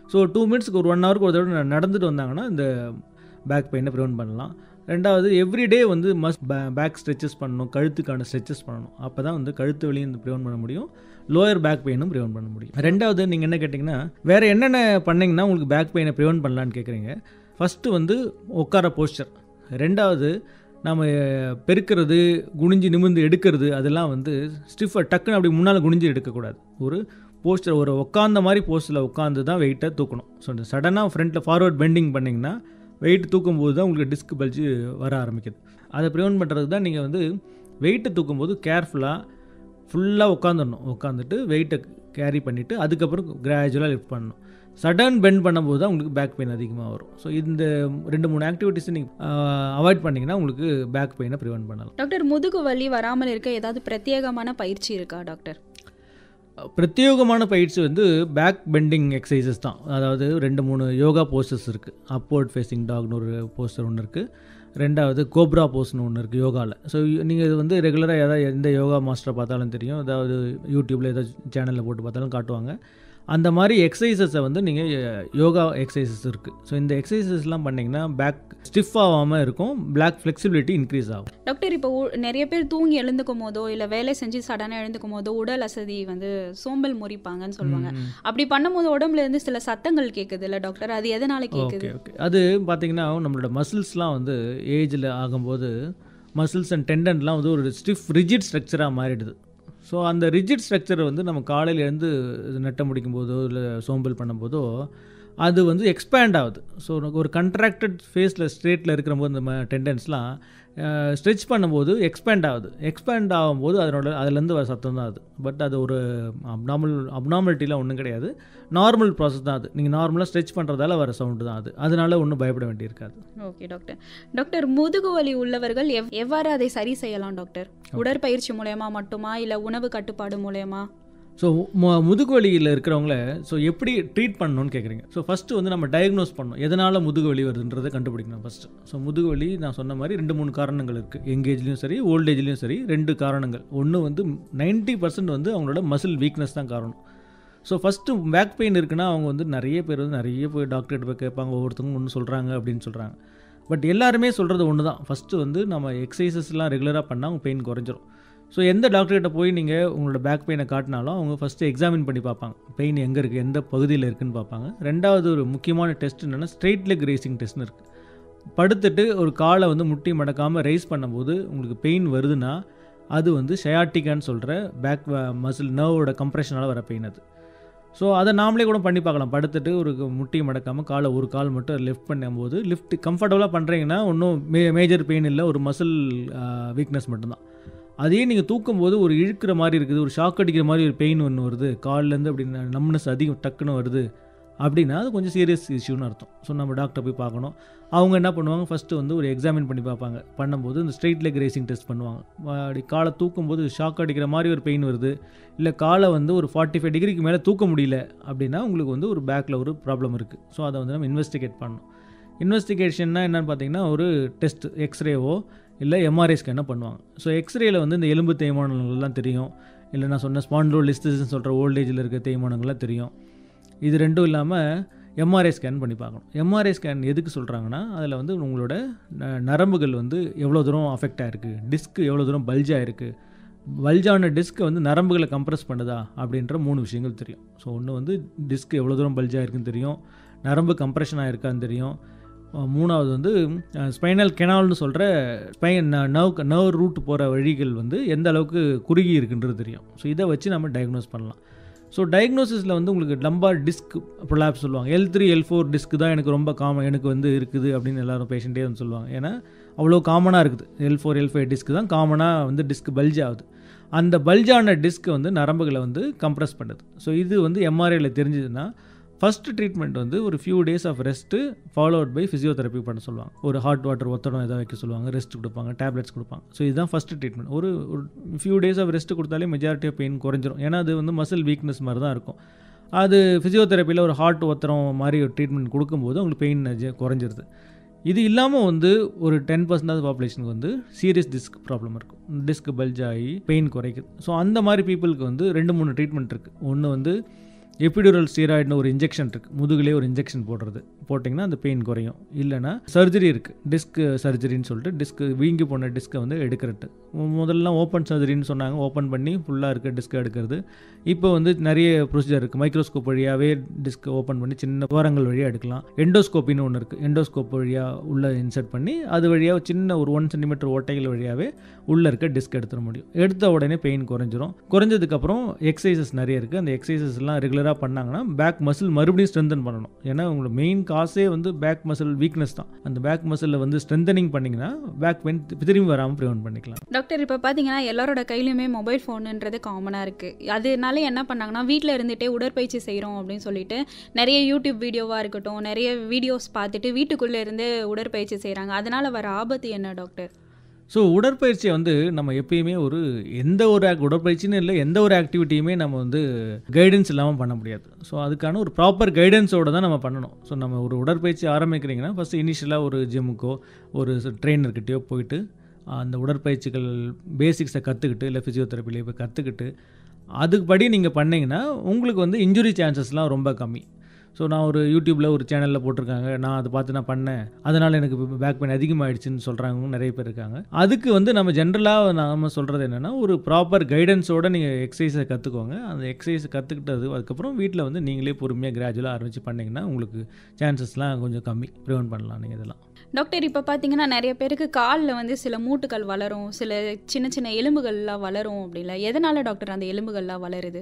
ஸோ டூ மினிட்ஸ்க்கு ஒரு ஒன் ஹவருக்கு ஒரு தடவை ந- நடந்துட்டு வந்தாங்கன்னா இந்த பேக் பெயினை ப்ரிவென்ட் பண்ணலாம் ரெண்டாவது எவ்ரிடே வந்து மஸ்ட் பேக் ஸ்ட்ரெச்சஸ் பண்ணணும் கழுத்துக்கான ஸ்ட்ரெச்சஸ் பண்ணணும் அப்போ தான் வந்து கழுத்து வலியும் ப்ரிவென்ட் பண்ண முடியும் லோயர் பேக் பெயினும் ப்ரிவென்ட் பண்ண முடியும் ரெண்டாவது நீங்கள் என்ன கேட்டிங்கன்னா வேறு என்னென்ன பண்ணீங்கன்னா உங்களுக்கு பேக் பெயினை ப்ரிவென்ட் பண்ணலான்னு கேட்குறீங்க ஃபஸ்ட்டு வந்து உட்கார போஸ்டர் ரெண்டாவது நம்ம பெருக்கிறது குனிஞ்சு நிமிர்ந்து எடுக்கிறது அதெல்லாம் வந்து ஸ்டிஃபாக டக்குன்னு அப்படி முன்னால் குனிஞ்சு எடுக்கக்கூடாது ஒரு போஸ்டர் ஒரு உட்காந்த மாதிரி போஸ்டரில் உட்காந்து தான் வெயிட்டை தூக்கணும் ஸோ சடனாக ஃப்ரண்ட்டில் ஃபார்வர்ட் பெண்டிங் பண்ணிங்கன்னா வெயிட் தூக்கும்போது தான் உங்களுக்கு டிஸ்க் பல்ஜு வர ஆரம்பிக்குது அதை ப்ரிவென்ட் பண்ணுறதுக்கு தான் நீங்கள் வந்து வெயிட்டை தூக்கும்போது கேர்ஃபுல்லாக ஃபுல்லாக உட்காந்துடணும் உட்காந்துட்டு வெயிட்டை கேரி பண்ணிவிட்டு அதுக்கப்புறம் கிராஜுவலாக லிஃப்ட் பண்ணணும் சடன் பெண்ட் பண்ணும்போது தான் உங்களுக்கு பேக் பெயின் அதிகமாக வரும் ஸோ இந்த ரெண்டு மூணு ஆக்டிவிட்டீஸை நீங்கள் அவாய்ட் பண்ணிங்கன்னா உங்களுக்கு பேக் பெயினை ப்ரிவென்ட் பண்ணலாம் டாக்டர் முதுகு வலி வராமல் இருக்க ஏதாவது பிரத்யேகமான பயிற்சி இருக்கா டாக்டர் பிரத்யேகமான பயிற்சி வந்து பேக் பெண்டிங் எக்ஸசைசஸ் தான் அதாவது ரெண்டு மூணு யோகா போஸ்டர்ஸ் இருக்குது அப்போர்ட் ஃபேஸிங் டாக்னு ஒரு போஸ்டர் ஒன்று இருக்குது ரெண்டாவது கோப்ரா போஸ்னு ஒன்று இருக்குது யோகாவில் ஸோ நீங்கள் இது வந்து ரெகுலராக ஏதாவது எந்த யோகா மாஸ்டரை பார்த்தாலும் தெரியும் அதாவது யூடியூப்பில் ஏதாவது சேனலில் போட்டு பார்த்தாலும் காட்டுவாங்க அந்த மாதிரி எக்ஸசைசஸை வந்து நீங்கள் யோகா எக்ஸசைசஸ் இருக்குது ஸோ இந்த எக்ஸசைசஸ்லாம் பண்ணிங்கன்னா பேக் ஸ்டிஃப் ஆகாமல் இருக்கும் பிளாக் ஃப்ளெக்சிபிலிட்டி இன்க்ரீஸ் ஆகும் டாக்டர் இப்போ உ- நிறைய பேர் தூங்கி எழுந்துக்கும் போதோ இல்லை வேலை செஞ்சு சடனாக எழுந்துக்கும் போதோ உடல் அசதி வந்து சோம்பல் முறிப்பாங்கன்னு சொல்லுவாங்க அப்படி பண்ணும்போது உடம்புல இருந்து சில சத்தங்கள் கேட்குது இல்லை டாக்டர் அது எதனால கேட்குது ஓகே ஓகே அது பார்த்தீங்கன்னா நம்மளோட மசில்ஸ்லாம் வந்து ஏஜில் ஆகும்போது மசில்ஸ் அண்ட் டெண்டன்லாம் வந்து ஒரு ஸ்டிஃப் ரிஜிட் ஸ்ட்ரக்சராக மாறிடுது ஸோ அந்த ரிஜிட் ஸ்ட்ரக்சரை வந்து நம்ம காலையில இருந்து இது நெட்ட முடிக்கும் போதோ இல்லை சோம்பல் பண்ணும்போதோ அது வந்து எக்ஸ்பேண்ட் ஆகுது ஸோ ஒரு கண்ட்ராக்டட் ஃபேஸில் ஸ்ட்ரேட்டில் இருக்கிற போது இந்த டெண்டன்ஸ்லாம் ஸ்ட்ரெச் பண்ணும்போது எக்ஸ்பேண்ட் ஆகுது எக்ஸ்பேண்ட் ஆகும்போது அதனோட அதுலேருந்து வர சத்தம் தான் அது பட் அது ஒரு அப்நார்மல் அப்நார்மலிட்டிலாம் ஒன்றும் கிடையாது நார்மல் ப்ராசஸ் தான் அது நீங்கள் நார்மலாக ஸ்ட்ரெச் பண்ணுறதால வர சவுண்டு தான் அது அதனால ஒன்றும் பயப்பட வேண்டியிருக்காது ஓகே டாக்டர் டாக்டர் முதுகு வலி உள்ளவர்கள் எவ் எவ்வாறு அதை சரி செய்யலாம் டாக்டர் உடற்பயிற்சி மூலயமா மட்டுமா இல்லை உணவு கட்டுப்பாடு மூலயமா ஸோ முதுகு வலியில் இருக்கிறவங்கள ஸோ எப்படி ட்ரீட் பண்ணணும்னு கேட்குறீங்க ஸோ ஃபஸ்ட்டு வந்து நம்ம டயக்னோஸ் பண்ணணும் எதனால் முதுகு வலி வருதுன்றதை கண்டுபிடிக்கணும் ஃபஸ்ட்டு ஸோ முதுகு வலி நான் சொன்ன மாதிரி ரெண்டு மூணு காரணங்கள் இருக்குது எங்கேஜ்லேயும் சரி ஓல்டேஜ்லேயும் சரி ரெண்டு காரணங்கள் ஒன்று வந்து 90% பர்சன்ட் வந்து அவங்களோட மசில் வீக்னஸ் தான் காரணம் ஸோ ஃபஸ்ட்டு பேக் பெயின் இருக்குன்னா அவங்க வந்து நிறைய பேர் வந்து நிறைய போய் டாக்டர்கிட்ட போய் கேட்பாங்க ஒவ்வொருத்தவங்க ஒன்று சொல்கிறாங்க அப்படின்னு சொல்கிறாங்க பட் எல்லாருமே சொல்கிறது ஒன்று தான் ஃபஸ்ட்டு வந்து நம்ம எக்ஸசைசஸ்லாம் ரெகுலராக பண்ணால் அவங்க பெயின் குறைஞ்சிரும் ஸோ எந்த டாக்டர்கிட்ட போய் நீங்கள் உங்களோட பேக் பெயினை காட்டினாலும் அவங்க ஃபஸ்ட்டு எக்ஸாமின் பண்ணி பார்ப்பாங்க பெயின் எங்கே இருக்குது எந்த பகுதியில் இருக்குன்னு பார்ப்பாங்க ரெண்டாவது ஒரு முக்கியமான டெஸ்ட் என்னென்னா ஸ்ட்ரெயிட் லெக் ரேசிங் டெஸ்ட்னு இருக்குது படுத்துட்டு ஒரு காலை வந்து முட்டி மடக்காமல் ரைஸ் பண்ணும்போது உங்களுக்கு பெயின் வருதுன்னா அது வந்து ஷயாட்டிக்கான்னு சொல்கிற பேக் மசில் நர்வோட கம்ப்ரெஷனால் வர பெயின் அது ஸோ அதை நாமளே கூட பண்ணி பார்க்கலாம் படுத்துட்டு ஒரு முட்டி மடக்காமல் காலை ஒரு கால் மட்டும் லெஃப்ட் பண்ணும்போது லிஃப்ட் கம்ஃபர்டபுளாக பண்ணுறீங்கன்னா ஒன்றும் மே மேஜர் பெயின் இல்லை ஒரு மசில் வீக்னஸ் மட்டும்தான் அதையே நீங்கள் தூக்கும்போது ஒரு இழுக்கிற மாதிரி இருக்குது ஒரு ஷாக் அடிக்கிற மாதிரி ஒரு பெயின் ஒன்று வருது கால்லேருந்து அப்படி நம்னஸ் அதிகம் டக்குன்னு வருது அப்படின்னா அது கொஞ்சம் சீரியஸ் இஷ்யூன்னு அர்த்தம் ஸோ நம்ம டாக்டர் போய் பார்க்கணும் அவங்க என்ன பண்ணுவாங்க ஃபஸ்ட்டு வந்து ஒரு எக்ஸாமின் பண்ணி பார்ப்பாங்க பண்ணும்போது இந்த ஸ்ட்ரெயிட் லெக் ரேசிங் டெஸ்ட் பண்ணுவாங்க அப்படி காலை தூக்கும்போது ஷாக் அடிக்கிற மாதிரி ஒரு பெயின் வருது இல்லை காலை வந்து ஒரு ஃபார்ட்டி ஃபைவ் டிகிரிக்கு மேலே தூக்க முடியல அப்படின்னா உங்களுக்கு வந்து ஒரு பேக்கில் ஒரு ப்ராப்ளம் இருக்குது ஸோ அதை வந்து நம்ம இன்வெஸ்டிகேட் பண்ணணும் இன்வெஸ்டிகேஷன்னா என்னென்னு பார்த்தீங்கன்னா ஒரு டெஸ்ட் எக்ஸ்ரேவோ இல்லை எம்ஆர்ஐ ஸ்கேனோ பண்ணுவாங்க ஸோ எக்ஸ்ரேயில் வந்து இந்த எலும்பு தேய்மானங்கள்லாம் தெரியும் இல்லை நான் சொன்ன ஸ்பாண்டோ லிஸ்டஸ்ன்னு சொல்கிற ஓல்டேஜில் இருக்க தேய்மானங்கள்லாம் தெரியும் இது ரெண்டும் இல்லாமல் எம்ஆர்ஐ ஸ்கேன் பண்ணி பார்க்கணும் எம்ஆர்ஐ ஸ்கேன் எதுக்கு சொல்கிறாங்கன்னா அதில் வந்து உங்களோட ந- நரம்புகள் வந்து எவ்வளோ தூரம் அஃபெக்ட் ஆகிருக்கு டிஸ்க் எவ்வளோ தூரம் பல்ஜ் ஆகிருக்கு பல்ஜான டிஸ்க் வந்து நரம்புகளை கம்ப்ரஸ் பண்ணுதா அப்படின்ற மூணு விஷயங்கள் தெரியும் ஸோ ஒன்று வந்து டிஸ்க் எவ்வளோ தூரம் பல்ஜ் ஆகிருக்குன்னு தெரியும் நரம்பு கம்ப்ரெஷன் ஆகிருக்கான்னு தெரியும் அஹ் மூணாவது வந்து ஸ்பைனல் கெனால்னு சொல்கிற ஸ்பைன் நர்வ் நர்வ் ரூட் போகிற வழிகள் வந்து எந்த அளவுக்கு குறுகி இருக்குன்றது தெரியும் ஸோ இதை வச்சு நம்ம டயக்னோஸ் பண்ணலாம் ஸோ டயக்னோசிஸில் வந்து உங்களுக்கு லம்பார் டிஸ்க் ப்ரொலாப்ஸ் சொல்லுவாங்க L three L four disc தான் எனக்கு ரொம்ப காமன் எனக்கு வந்து இருக்குது அப்படின்னு எல்லாரும் பேஷண்ட்டே வந்து சொல்லுவாங்க ஏன்னா அவ்வளோ காமனாக இருக்குது L four L five disc தான் காமனாக வந்து டிஸ்க் பல்ஜ் ஆகுது அந்த பல்ஜான டிஸ்க் வந்து நரம்புகளை வந்து கம்ப்ரஸ் பண்ணுது ஸோ இது வந்து எம்ஆர்ஐயில் தெரிஞ்சதுன்னா ஃபஸ்ட்டு ட்ரீட்மெண்ட் வந்து ஒரு few days of rest followed by physiotherapy பண்ண சொல்லுவாங்க ஒரு ஹாட் வாட்டர் ஒத்தடம் எதாவது வைக்க சொல்லுவாங்க ரெஸ்ட் கொடுப்பாங்க டேப்லெட்ஸ் கொடுப்பாங்க ஸோ இதுதான் ஃபஸ்ட்டு ட்ரீட்மெண்ட் ஒரு ஒரு ஃபியூ டேஸ் ஆஃப் ரெஸ்ட் கொடுத்தாலே மெஜாரிட்டி ஆஃப் பெயின் குறைஞ்சிரும் ஏன்னா அது வந்து மசில் வீக்னஸ் மாதிரி தான் இருக்கும் அது ஃபிசியோதெரப்பியில் ஒரு ஹார்ட் ஒத்தரம் மாதிரி ஒரு ட்ரீட்மெண்ட் கொடுக்கும்போது உங்களுக்கு பெயின் குறைஞ்சிருது இது இல்லாமல் வந்து ஒரு டென் பர்சன்டாவது பாப்புலேஷனுக்கு வந்து சீரியஸ் டிஸ்க் ப்ராப்ளம் இருக்கும் டிஸ்க் பல்ஜ் ஆகி பெயின் குறைக்குது ஸோ அந்த மாதிரி பீப்புளுக்கு வந்து ரெண்டு மூணு ட்ரீட்மெண்ட் இருக்குது ஒன்று வந்து எபிடியூரல் ஸ்டீராய்டுன்னு ஒரு இன்ஜெக்ஷன் இருக்குது முதுகுலே ஒரு இன்ஜெக்ஷன் போடுறது போட்டிங்கன்னா அந்த பெயின் குறையும் இல்லைன்னா சர்ஜரி இருக்குது டிஸ்க் சர்ஜரின்னு சொல்லிட்டு டிஸ்க் வீங்கி போன டிஸ்க்கை வந்து எடுக்கிறது முதல்லாம் ஓப்பன் சர்ஜரின்னு சொன்னாங்க ஓப்பன் பண்ணி ஃபுல்லாக இருக்க டிஸ்க் எடுக்கிறது இப்போ வந்து நிறைய ப்ரொசீஜர் இருக்குது மைக்ரோஸ்கோப் வழியாகவே டிஸ்க் ஓப்பன் பண்ணி சின்ன ஓரங்கள் வழியாக எடுக்கலாம் எண்டோஸ்கோப்பின்னு ஒன்று இருக்குது எண்டோஸ்கோப் வழியாக உள்ளே இன்சர்ட் பண்ணி அது வழியாக சின்ன ஒரு ஒன் சென்டிமீட்டர் ஓட்டைகள் வழியாகவே உள்ளே இருக்க டிஸ்க் எடுத்துட முடியும் எடுத்த உடனே பெயின் குறைஞ்சிரும் குறைஞ்சதுக்கப்புறம் எக்ஸசைசஸ் நிறைய இருக்குது அந்த எக்ஸசைசஸ்லாம் ரெகுலராக பண்ணாங்கன்னா பேக் மசில் மறுபடியும் ஸ்ட்ரென்தன் பண்ணணும் ஏன்னா உங்களோட மெயின் காசே வந்து பேக் மசில் வீக்னஸ் தான் அந்த பேக் மசிலில் வந்து ஸ்ட்ரென்தனிங் பண்ணிங்கன்னா பேக் பெயின் திரும்பி வராமல் ப்ரிவென்ட் பண்ணிக்கலாம் டாக்டர் இப்போ பார்த்தீங்கன்னா எல்லாரோட கையிலுமே மொபைல் ஃபோனுன்றது காமனாக இருக்குது அதனால என்ன பண்ணாங்கன்னா வீட்டில் இருந்துகிட்டே உடற்பயிற்சி செய்கிறோம் அப்படின்னு சொல்லிட்டு நிறைய யூடியூப் வீடியோவாக இருக்கட்டும் நிறைய வீடியோஸ் பார்த்துட்டு வீட்டுக்குள்ளே இருந்து உடற்பயிற்சி செய்கிறாங்க அதனால வர ஆபத்து என்ன டாக்டர் ஸோ உடற்பயிற்சியை வந்து நம்ம எப்பயுமே ஒரு எந்த ஒரு ஆக் உடற்பயிற்சின்னு இல்லை எந்த ஒரு ஆக்டிவிட்டியுமே நம்ம வந்து கைடன்ஸ் இல்லாமல் பண்ண முடியாது ஸோ அதுக்கான ஒரு ப்ராப்பர் கைடன்ஸோடு தான் நம்ம பண்ணணும் ஸோ நம்ம ஒரு உடற்பயிற்சி ஆரம்பிக்கிறீங்கன்னா ஃபஸ்ட்டு இனிஷியலாக ஒரு ஜிம்முக்கோ ஒரு ட்ரெயினர்கிட்டயோ போயிட்டு அந்த உடற்பயிற்சிகள் பேசிக்ஸை கற்றுக்கிட்டு இல்லை ஃபிசியோதெரப்பிலே போய் கற்றுக்கிட்டு அதுபடி நீங்கள் பண்ணீங்கன்னா உங்களுக்கு வந்து இன்ஜுரி சான்சஸ்லாம் ரொம்ப கம்மி ஸோ நான் ஒரு யூடியூப்பில் ஒரு சேனலில் போட்டிருக்காங்க நான் அதை பார்த்து நான் பண்ணேன் அதனால் எனக்கு பேக் பெயின் அதிகமாகிடுச்சின்னு சொல்கிறாங்க நிறைய பேர் இருக்காங்க அதுக்கு வந்து நம்ம ஜென்ரலாக நாம சொல்கிறது என்னென்னா ஒரு ப்ராப்பர் கைடன்ஸோடு நீங்கள் எக்ஸசைஸை கற்றுக்கோங்க அந்த எக்ஸசைஸை கற்றுக்கிட்டது அதுக்கப்புறம் வீட்டில் வந்து நீங்களே பொறுமையாக கிராஜுவலாக ஆரம்பித்து பண்ணிங்கன்னா உங்களுக்கு சான்சஸ்லாம் கொஞ்சம் கம்மி ப்ரிவென்ட் பண்ணலாம் நீங்கள் இதெல்லாம் டாக்டர் இப்போ பார்த்தீங்கன்னா நிறைய பேருக்கு காலில் வந்து சில மூட்டுகள் வளரும் சில சின்ன சின்ன எலும்புகள்லாம் வளரும் அப்படின்ல எதனால டாக்டர் அந்த எலும்புகள்லாம் வளருது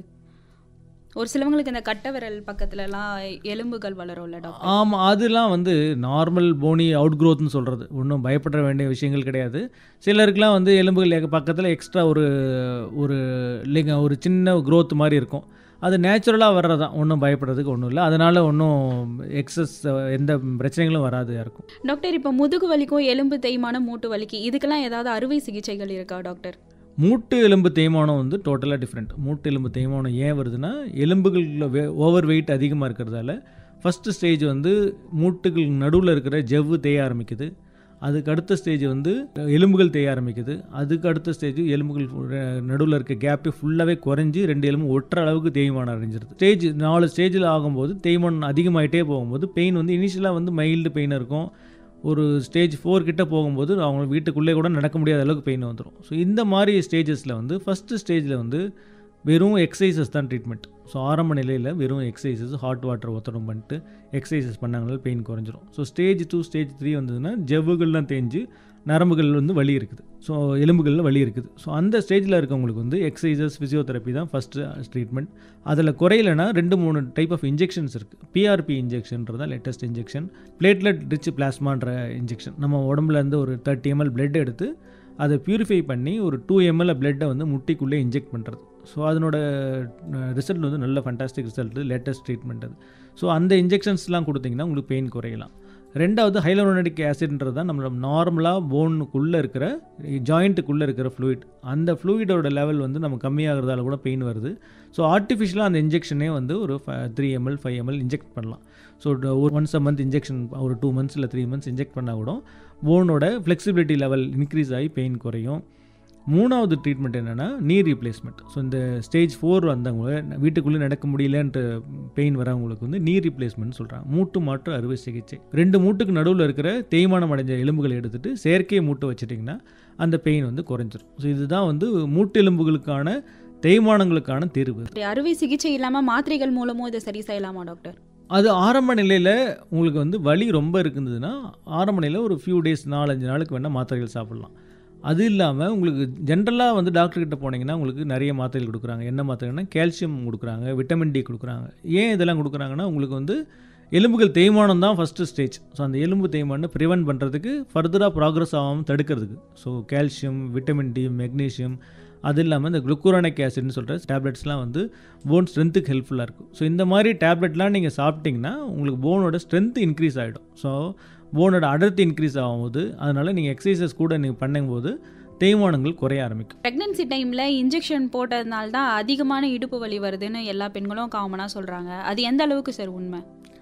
ஒரு சிலவங்களுக்கு இந்த கட்டை விரல் பக்கத்துலலாம் எலும்புகள் வளரும்ல டாக்டர் ஆமாம் அதெல்லாம் வந்து நார்மல் போனி அவுட் க்ரோத்னு சொல்கிறது ஒன்றும் பயப்பட வேண்டிய விஷயங்கள் கிடையாது சிலருக்குலாம் வந்து எலும்புகள் பக்கத்தில் எக்ஸ்ட்ரா ஒரு ஒரு இல்லைங்க ஒரு சின்ன க்ரோத் மாதிரி இருக்கும் அது நேச்சுரலாக வர்றதான் ஒன்றும் பயப்படுறதுக்கு ஒன்றும் இல்லை அதனால் ஒன்றும் எக்ஸஸ் எந்த பிரச்சனைகளும் வராது யாருக்கும் டாக்டர் இப்போ முதுகு வலிக்கும் எலும்பு தேய்மானம் மூட்டு வலிக்கு இதுக்கெல்லாம் ஏதாவது அறுவை சிகிச்சைகள் இருக்கா டாக்டர் மூட்டு எலும்பு தேய்மானம் வந்து டோட்டலாக டிஃப்ரெண்ட் மூட்டு எலும்பு தேய்மானம் ஏன் வருதுன்னா எலும்புகளில் வே ஓவர் வெயிட் அதிகமாக இருக்கிறதால ஃபஸ்ட்டு ஸ்டேஜ் வந்து மூட்டுகள் நடுவில் இருக்கிற ஜவ்வு தேய ஆரம்பிக்குது அதுக்கு அடுத்த ஸ்டேஜ் வந்து எலும்புகள் தேய ஆரம்பிக்குது அதுக்கு அடுத்த ஸ்டேஜ் எலும்புகள் நடுவில் இருக்க கேப்பே ஃபுல்லாகவே குறைஞ்சி ரெண்டு எலும்பு ஒட்டுற அளவுக்கு தேய்மானம் அடைஞ்சிருது ஸ்டேஜ் நாலு ஸ்டேஜில் ஆகும்போது தேய்மானம் அதிகமாகிட்டே போகும்போது பெயின் வந்து இனிஷியலாக வந்து மைல்டு பெயின் இருக்கும் ஒரு ஸ்டேஜ் ஃபோர் கிட்ட போகும்போது அவங்க வீட்டுக்குள்ளே கூட நடக்க முடியாத அளவுக்கு பெயின் வந்துடும் ஸோ இந்த மாதிரி ஸ்டேஜஸில் வந்து ஃபஸ்ட்டு ஸ்டேஜில் வந்து வெறும் எக்ஸசைசஸ் தான் ட்ரீட்மெண்ட் ஸோ ஆரம்ப நிலையில் வெறும் எக்ஸசைசஸ் ஹாட் வாட்டர் ஒத்தடம் பண்ணிட்டு எக்ஸசைசஸ் பண்ணாங்கனால பெயின் குறைஞ்சிரும் so stage two stage three வந்ததுன்னா ஜவ்வுகள்லாம் தேஞ்சு நரம்புகள் வந்து வலி இருக்குது ஸோ எலும்புகளில் வலி இருக்குது ஸோ அந்த ஸ்டேஜில் இருக்கவங்களுக்கு வந்து எக்ஸசைசஸ் ஃபிசியோதெரப்பி தான் ஃபஸ்ட்டு ட்ரீட்மெண்ட் அதில் குறையலைன்னா ரெண்டு மூணு டைப் ஆஃப் இன்ஜெக்ஷன்ஸ் இருக்குது பிஆர்பி இன்ஜெக்ஷன்றதா லேட்டஸ்ட் இன்ஜெக்ஷன் பிளேட்லெட் ரிச் பிளாஸ்மான்ற இன்ஜெக்ஷன் நம்ம உடம்புல இருந்து ஒரு தேர்ட்டி எம்எல் பிளட் எடுத்து அதை ப்யூரிஃபை பண்ணி ஒரு டூ எம்எல் பிளட்டை வந்து முட்டிக்குள்ளே இன்ஜெக்ட் பண்ணுறது ஸோ அதனோட ரிசல்ட் வந்து நல்ல ஃபண்டாஸ்டிக் ரிசல்ட் லேட்டஸ்ட் ட்ரீட்மெண்ட் அது ஸோ அந்த இன்ஜெக்ஷன்ஸ்லாம் கொடுத்தீங்கன்னா உங்களுக்கு பெயின் குறையலாம் ரெண்டாவது ஹைலோனடிக் ஆசிட்ன்றது தான் நம்மளோட நார்மலாக போனுக்குள்ளே இருக்கிற ஜாயிண்ட்டுக்குள்ளே இருக்கிற ஃப்ளூயிட் அந்த ஃப்ளூயிடோட லெவல் வந்து நம்ம கம்மியாகிறதால கூட பெயின் வருது ஸோ ஆர்டிஃபிஷியலாக அந்த இன்ஜெக்ஷனே வந்து ஒரு three ml five ml inject பண்ணலாம் ஸோ ஒரு ஒன்ஸ் அ மந்த் இன்ஜெக்ஷன் ஒரு டூ மந்த்ஸ் இல்லை த்ரீ மந்த்ஸ் இன்ஜெக்ட் பண்ணால் கூட போனோட ஃப்ளெக்சிபிலிட்டி லெவல் இன்க்ரீஸ் ஆகி பெயின் குறையும் மூணாவது ட்ரீட்மெண்ட் என்னென்னா நீ ரீப்ளேஸ்மெண்ட் ஸோ இந்த ஸ்டேஜ் ஃபோர் வந்தவங்க வீட்டுக்குள்ளே நடக்க முடியலன்ட்டு பெயின் வரவங்களுக்கு வந்து நீ ரீப்ளேஸ்மெண்ட் சொல்கிறாங்க மூட்டு மாற்று அறுவை சிகிச்சை ரெண்டு மூட்டுக்கு நடுவில் இருக்கிற தேய்மானம் அடைஞ்ச எலும்புகளை எடுத்துகிட்டு செயற்கை மூட்டை வச்சுட்டிங்கன்னா அந்த பெயின் வந்து குறைஞ்சிரும் ஸோ இதுதான் வந்து மூட்டு எலும்புகளுக்கான தேய்மானங்களுக்கான தீர்வு அறுவை சிகிச்சை இல்லாமல் மாத்திரைகள் மூலமும் இதை சரி செய்யலாமா டாக்டர் அது ஆரம்ப நிலையில் உங்களுக்கு வந்து வலி ரொம்ப இருக்குதுன்னா ஆரம்ப நிலையில் ஒரு ஃபியூ டேஸ் நாலஞ்சு நாளுக்கு வேணால் மாத்திரைகள் சாப்பிட்லாம் அது இல்லாமல் உங்களுக்கு ஜென்ரலாக வந்து டாக்டர்கிட்ட போனீங்கன்னா உங்களுக்கு நிறைய மாத்திரைகள் கொடுக்குறாங்க என்ன மாத்திரைன்னா கால்சியம் கொடுக்குறாங்க விட்டமின் டி கொடுக்குறாங்க ஏன் இதெல்லாம் கொடுக்குறாங்கன்னா உங்களுக்கு வந்து எலும்புகள் தேய்மானம் தான் ஃபஸ்ட்டு ஸ்டேஜ் ஸோ அந்த எலும்பு தேய்மானம் ப்ரிவென்ட் பண்ணுறதுக்கு ஃபர்தராக ப்ராக்ரஸ் ஆகாமல் தடுக்கிறதுக்கு so calcium vitamin D magnesium அது இல்லாமல் இந்த குளுக்குரானிக் ஆசிட்னு சொல்கிற டேப்லெட்ஸ்லாம் வந்து போன் ஸ்ட்ரென்த்துக்கு ஹெல்ப்ஃபுல்லாக இருக்கும் ஸோ இந்த மாதிரி டேப்லெட்லாம் நீங்கள் சாப்பிட்டிங்கன்னா உங்களுக்கு போனோட ஸ்ட்ரென்த் இன்க்ரீஸ் ஆகிடும் ஸோ போனோட அடர்த்தி இன்க்ரீஸ் ஆகும்போது அதனால் நீங்கள் எக்ஸசைசஸ் கூட நீங்கள் பண்ணும்போது தேய்மானங்கள் குறைய ஆரம்பிக்கும் ப்ரெக்னென்சி டைமில் இன்ஜெக்ஷன் போட்டதுனால தான் அதிகமான இடுப்பு வலி வருதுன்னு எல்லா பெண்களும் காமனாக சொல்கிறாங்க அது எந்த அளவுக்கு சார் உண்மை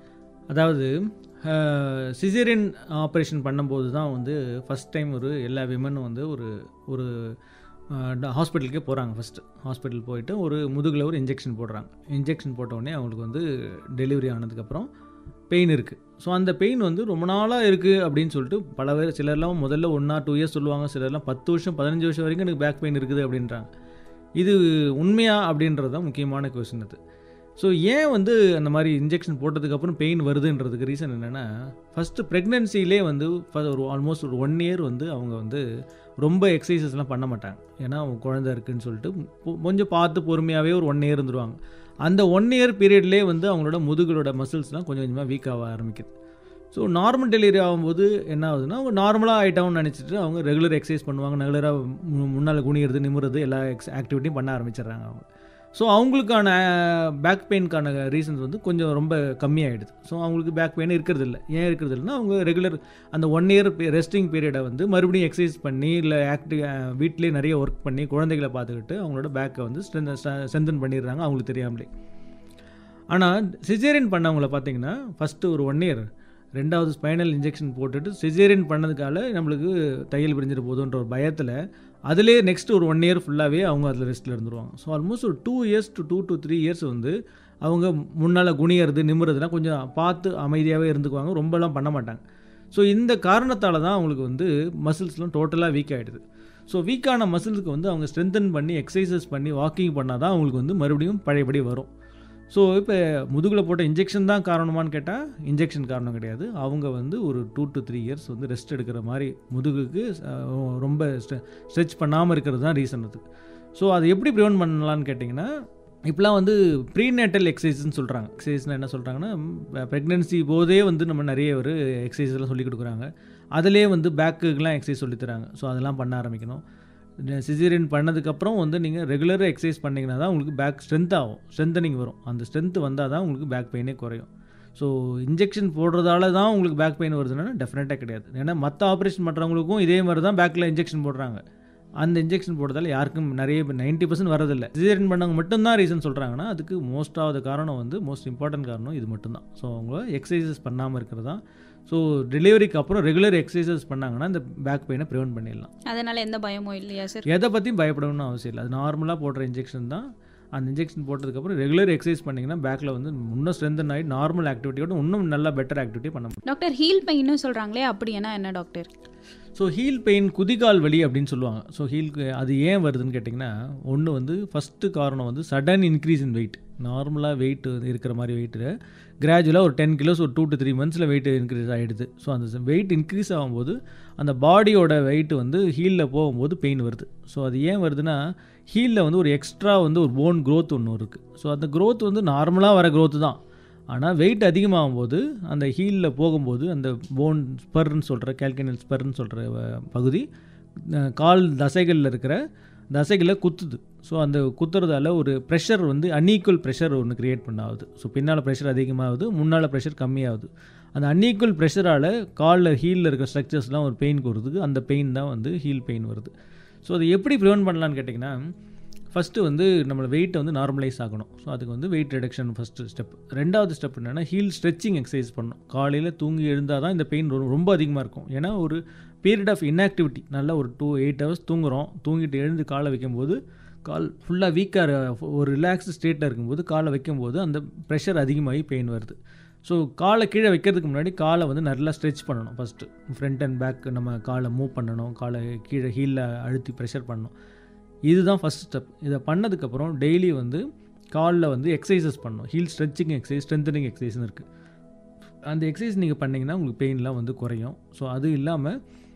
அதாவது சிசேரியன் ஆப்ரேஷன் பண்ணும்போது தான் வந்து ஃபஸ்ட் டைம் ஒரு எல்லா விமனும் வந்து ஒரு ஒரு ஹாஸ்பிட்டலுக்கே போகிறாங்க ஃபஸ்ட்டு ஹாஸ்பிட்டல் போயிட்டு ஒரு முதுகில் ஒரு இன்ஜெக்ஷன் போடுறாங்க இன்ஜெக்ஷன் போட்ட உடனே அவங்களுக்கு வந்து டெலிவரி ஆனதுக்கப்புறம் பெயின் இருக்குது ஸோ அந்த பெயின் வந்து ரொம்ப நாளாக இருக்குது அப்படின்னு சொல்லிட்டு பல பேர் சிலர்லாம் முதல்ல ஒன் ஆர் டூ இயர்ஸ் சொல்லுவாங்க சிலர்லாம் பத்து வருஷம் பதினஞ்சு வருஷம் வரைக்கும் எனக்கு பேக் பெயின் இருக்குது அப்படின்றாங்க இது உண்மையா அப்படின்றது தான் முக்கியமான கொஸ்டின் அது ஸோ ஏன் வந்து அந்த மாதிரி இன்ஜெக்ஷன் போட்டதுக்கப்புறம் பெயின் வருதுன்றதுக்கு ரீசன் என்னென்னா ஃபஸ்ட்டு ப்ரெக்னென்சிலே வந்து ஃப- ஒரு ஆல்மோஸ்ட் ஒரு ஒன் இயர் வந்து அவங்க வந்து ரொம்ப எக்ஸசைசஸ்லாம் பண்ண மாட்டாங்க ஏன்னா அவங்க குழந்தை இருக்குன்னு சொல்லிட்டு பொ- கொஞ்சம் பார்த்து பொறுமையாகவே ஒரு ஒன் இயர் இருந்துருவாங்க அந்த ஒன் இயர் பீரியட்லேயே வந்து அவங்களோட முதுகளோட மசில்ஸ்லாம் கொஞ்சம் கொஞ்சமாக வீக் ஆக ஆரம்பிக்குது ஸோ நார்மல் டெலிவரி ஆகும்போது என்ன ஆகுதுன்னா அவங்க நார்மலாக ஆகிட்டோம்னு நினச்சிட்டு அவங்க ரெகுலர் எக்ஸசைஸ் பண்ணுவாங்க ரெகுலராக முன்னால் குனிகிறது நிமிறது எல்லா எக்ஸ் ஆக்டிவிட்டியும் பண்ண ஆரம்பிச்சிடுறாங்க அவங்க ஸோ அவங்களுக்கான பேக் பெயின்க்கான ரீசன்ஸ் வந்து கொஞ்சம் ரொம்ப கம்மியாகிடுது ஸோ அவங்களுக்கு பேக் பெயின் இருக்கிறது இல்லை ஏன் இருக்கிறது இல்லைன்னா அவங்க ரெகுலர் அந்த ஒன் இயர் ரெஸ்டிங் பீரியடை வந்து மறுபடியும் எக்ஸசைஸ் பண்ணி இல்லை ஆக்டிவ் வீட்டிலேயே நிறைய ஒர்க் பண்ணி குழந்தைகளை பார்த்துக்கிட்டு அவங்களோட பேக்கை வந்து ஸ்ட்ரென்தன் பண்ணிடுறாங்க அவங்களுக்கு தெரியாமலே ஆனால் சிசேரியன் பண்ணவங்கள பார்த்தீங்கன்னா ஃபஸ்ட்டு ஒரு ஒன் இயர் ரெண்டாவது ஸ்பைனல் இன்ஜெக்ஷன் போட்டுட்டு சிசேரியன் பண்ணதுக்கால நம்மளுக்கு தையல் பிரிஞ்சிட போதுன்ற ஒரு பயத்தில் அதிலே நெக்ஸ்ட் ஒரு ஒன் இயர் ஃபுல்லாகவே அவங்க அதில் ரெஸ்ட்டில் இருந்துருவாங்க ஸோ ஆல்மோஸ்ட் ஒரு two years to two to three years வந்து அவங்க முன்னால் குனியறது நிமிறதுலாம் கொஞ்சம் பார்த்து அமைதியாகவே இருந்துக்குவாங்க ரொம்பலாம் பண்ண மாட்டாங்க ஸோ இந்த காரணத்தால் தான் அவங்களுக்கு வந்து மசில்ஸ்லாம் டோட்டலாக வீக் ஆகிடுது ஸோ வீக்கான மசில்ஸ்க்கு வந்து அவங்க ஸ்ட்ரென்தன் பண்ணி எக்ஸசைசஸ் பண்ணி வாக்கிங் பண்ணால் தான் அவங்களுக்கு வந்து மறுபடியும் பழையபடி வரும் ஸோ இப்போ முதுகில் போட்ட இன்ஜெக்ஷன் தான் காரணமான்னு கேட்டால் இன்ஜெக்ஷன் காரணம் கிடையாது அவங்க வந்து ஒரு டூ டு த்ரீ இயர்ஸ் வந்து ரெஸ்ட் எடுக்கிற மாதிரி முதுகுக்கு அஹ், ரொம்ப ஸ்ட்ரெச் பண்ணாமல் இருக்கிறது தான் ரீசன் அது ஸோ அதை எப்படி ப்ரிவென்ட் பண்ணலான்னு கேட்டிங்கன்னா இப்போலாம் வந்து ப்ரீநேட்டல் எக்ஸசைஸ்னு சொல்கிறாங்க எக்ஸசைஸ்னால் என்ன சொல்கிறாங்கன்னா ப்ரெக்னென்சி போதே வந்து நம்ம நிறைய ஒரு எக்ஸசைஸ்லாம் சொல்லி கொடுக்குறாங்க அதிலே வந்து பேக்குக்கெலாம் எக்ஸசைஸ் சொல்லித் தராங்க ஸோ அதெல்லாம் பண்ண ஆரம்பிக்கணும் சிசேரியன் பண்ணதுக்கப்புறம் வந்து நீங்கள் ரெகுலராக எக்ஸசைஸ் பண்ணிங்கன்னா தான் உங்களுக்கு பேக் ஸ்ட்ரென்த் ஆகும் ஸ்ட்ரென்தனிங் வரும் அந்த ஸ்ட்ரென்த் வந்தால் தான் உங்களுக்கு பேக் பெயினே குறையும் ஸோ இன்ஜெக்ஷன் போடுறதால தான் உங்களுக்கு பேக் பெயின் வருதுன்னா டெஃபினட்டாக கிடையாது ஏன்னா மற்ற ஆப்ரேஷன் பண்ணுறவங்களுக்கும் இதே மாதிரி தான் பேக்கில் இன்ஜெக்ஷன் போடுறாங்க அந்த இன்ஜெக்ஷன் போடுறதால யாருக்கும் நிறைய நைன்ட்டி பர்சன்ட் வரதில்லை சிசேரியன் பண்ணவங்க மட்டும்தான் ரீசன் சொல்கிறாங்கன்னா அதுக்கு மோஸ்ட் ஆஃப் காரணம் வந்து மோஸ்ட் இம்பார்ட்டன்ட் காரணம் இது மட்டும்தான் ஸோ அவங்க எக்ஸசைசஸ் பண்ணாமல் இருக்கிறது தான் ஸோ டெலிவரிக்கு அப்புறம் ரெகுலர் எக்ஸசைசஸ் பண்ணாங்கன்னா இந்த பேக் பெயினை ப்ரிவென்ட் பண்ணிடலாம் அதனால எந்த பயமும் இல்லையா சார் எதை பற்றியும் பயப்படணும்னு அவசியம் இல்லை அது நார்மலாக போடுற இன்ஜெக்ஷன் தான் அந்த இன்ஜெக்ஷன் போட்டதுக்கப்புறம் ரெகுலர் எக்ஸசைஸ் பண்ணிங்கன்னா பேக்கில் வந்து இன்னும் ஸ்ட்ரென்தன் ஆகி நார்மல் ஆக்டிவிட்டியோட இன்னும் நல்லா பெட்டர் ஆக்டிவிட்டி பண்ண முடியும் டாக்டர் ஹீல் பெயின்னு சொல்கிறாங்களே அப்படின்னா என்ன டாக்டர் ஸோ ஹீல் பெயின் குதிகால் வலி அப்படின்னு சொல்லுவாங்க ஸோ ஹீல்க்கு அது ஏன் வருதுன்னு கேட்டிங்கன்னா ஒன்று வந்து ஃபஸ்ட்டு காரணம் வந்து சடன் இன்க்ரீஸ் இன் வெயிட் நார்மலாக வெயிட் இருக்கிற மாதிரி வெயிட்டில் கிராஜுவலாக ஒரு டென் கிலோஸ் ஒரு டூ டு த்ரீ மந்த்ஸில் வெயிட் இன்க்ரீஸ் ஆகிடுது ஸோ அந்த வெயிட் இன்க்ரீஸ் ஆகும்போது அந்த பாடியோட வெயிட் வந்து ஹீலில் போகும்போது பெயின் வருது ஸோ அது ஏன் வருதுன்னா ஹீலில் வந்து ஒரு எக்ஸ்ட்ரா வந்து ஒரு போன் growth ஒன்று இருக்குது ஸோ அந்த growth வந்து நார்மலாக வர growth தான் ஆனால் வெயிட் அதிகமாகும் போது அந்த ஹீலில் போகும்போது அந்த போன் ஸ்பர்ன்னு சொல்கிற கேல்கனல் ஸ்பர்ன்னு சொல்கிற பகுதி அஹ், கால் தசைகளில் இருக்கிற தசைகளை குத்துது ஸோ அந்த குத்துறதால ஒரு ப்ரெஷர் வந்து அன்ஈக்குவல் ப்ரெஷர் ஒன்று கிரியேட் பண்ணாகுது ஸோ பின்னால் ப்ரெஷர் அதிகமாகுது முன்னால் ப்ரெஷர் கம்மியாகுது அந்த அன்ஈக்குவல் ப்ரெஷரால் காலில் ஹீலில் இருக்கிற ஸ்ட்ரக்சர்ஸ்லாம் ஒரு பெயின் வருது அந்த பெயின் தான் வந்து ஹீல் பெயின் வருது ஸோ அதை எப்படி ப்ரிவென்ட் பண்ணலான்னு கேட்டிங்கன்னா ஃபஸ்ட்டு வந்து நம்மளோட வெயிட்டை வந்து நார்மலைஸ் ஆகணும் ஸோ அதுக்கு வந்து வெயிட் ரிடக்ஷன் ஃபஸ்ட்டு ஸ்டெப் ரெண்டாவது ஸ்டெப் என்னென்னா ஹீல் ஸ்ட்ரெச்சிங் எக்ஸசைஸ் பண்ணணும் காலையில் தூங்கி எழுந்தால் தான் இந்த பெயின் ரொம்ப அதிகமாக இருக்கும் ஏன்னா ஒரு பீரியட் ஆஃப் இன்ஆக்டிவிட்டி நல்லா ஒரு டூ எயிட் ஹவர்ஸ் தூங்குறோம் தூங்கிட்டு எழுந்து காலை வைக்கும்போது கால் ஃபுல்லாக வீக்காக ஒரு ரிலாக்ஸ் ஸ்டேட்டில் இருக்கும்போது காலை வைக்கும்போது அந்த ப்ரெஷர் அதிகமாகி பெயின் வருது ஸோ காலை கீழே வைக்கிறதுக்கு முன்னாடி காலை வந்து நல்லா ஸ்ட்ரெச் பண்ணணும் ஃபஸ்ட்டு ஃப்ரண்ட் அண்ட் பேக் நம்ம காலை மூவ் பண்ணணும் காலை கீழே ஹீலில் அழுத்தி ப்ரெஷர் பண்ணணும் இதுதான் ஃபஸ்ட் ஸ்டெப் இதை பண்ணதுக்கப்புறம் டெய்லி வந்து காலில் வந்து எக்ஸசைசஸ் பண்ணணும் ஹீல் ஸ்ட்ரெச்சிங் எக்ஸசைஸ் ஸ்ட்ரென்தனிங் எக்ஸசைஸ்னு இருக்குது அந்த எக்ஸசைஸ் நீங்கள் பண்ணிங்கன்னா உங்களுக்கு பெயின்லாம் வந்து குறையும் ஸோ அது இல்லாமல்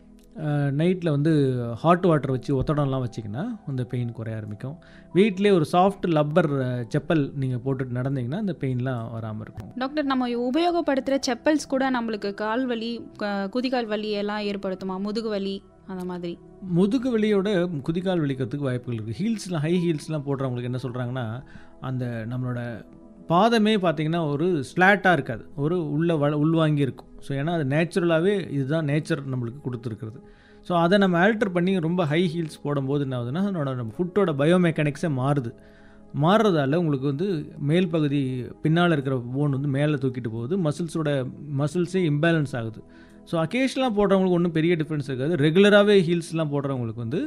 நைட்டில் வந்து ஹாட் வாட்டர் வச்சு ஒத்தடம்லாம் வச்சிங்கன்னா அந்த பெயின் குறைய ஆரம்பிக்கும் வீட்டிலே ஒரு சாஃப்ட் லப்பர் செப்பல் நீங்கள் போட்டுட்டு நடந்தீங்கன்னா அந்த பெயின்லாம் வராமல் இருக்கும் டாக்டர் நம்ம உபயோகப்படுத்துகிற செப்பல்ஸ் கூட நம்மளுக்கு கால் வலி க- குதிகால் வலி எல்லாம் ஏற்படுத்துமா முதுகு வலி அந்த மாதிரி முதுகு வலியோட குதிகால் வலிக்கிறதுக்கு வாய்ப்புகள் இருக்குது ஹீல்ஸ்லாம் ஹை ஹீல்ஸ்லாம் போடுறவங்களுக்கு என்ன சொல்கிறாங்கன்னா அந்த நம்மளோட பாதமே பார்த்தீங்கன்னா ஒரு ஸ்லாட்டாக இருக்காது ஒரு உள்ள வ உள்வாங்கி இருக்கும் ஸோ ஏன்னா அது நேச்சுரலாகவே இதுதான் நேச்சர் நம்மளுக்கு கொடுத்துருக்குறது ஸோ அதை நம்ம ஆல்டர் பண்ணி ரொம்ப ஹை ஹீல்ஸ் போடும்போது என்ன ஆகுதுன்னா அதனோட நம்ம ஃபுட்டோட பயோமெக்கானிக்ஸே மாறுது மாறுறதால உங்களுக்கு வந்து மேல் பகுதி பின்னால் இருக்கிற போன் வந்து மேலே தூக்கிட்டு போகுது மசில்ஸோட மசில்ஸே இம்பேலன்ஸ் ஆகுது ஸோ அக்கேஷனலாக போடுறவங்களுக்கு ஒன்றும் பெரிய டிஃப்ரென்ஸ் இருக்காது ரெகுலராகவே ஹீல்ஸ்லாம் போடுறவங்களுக்கு வந்து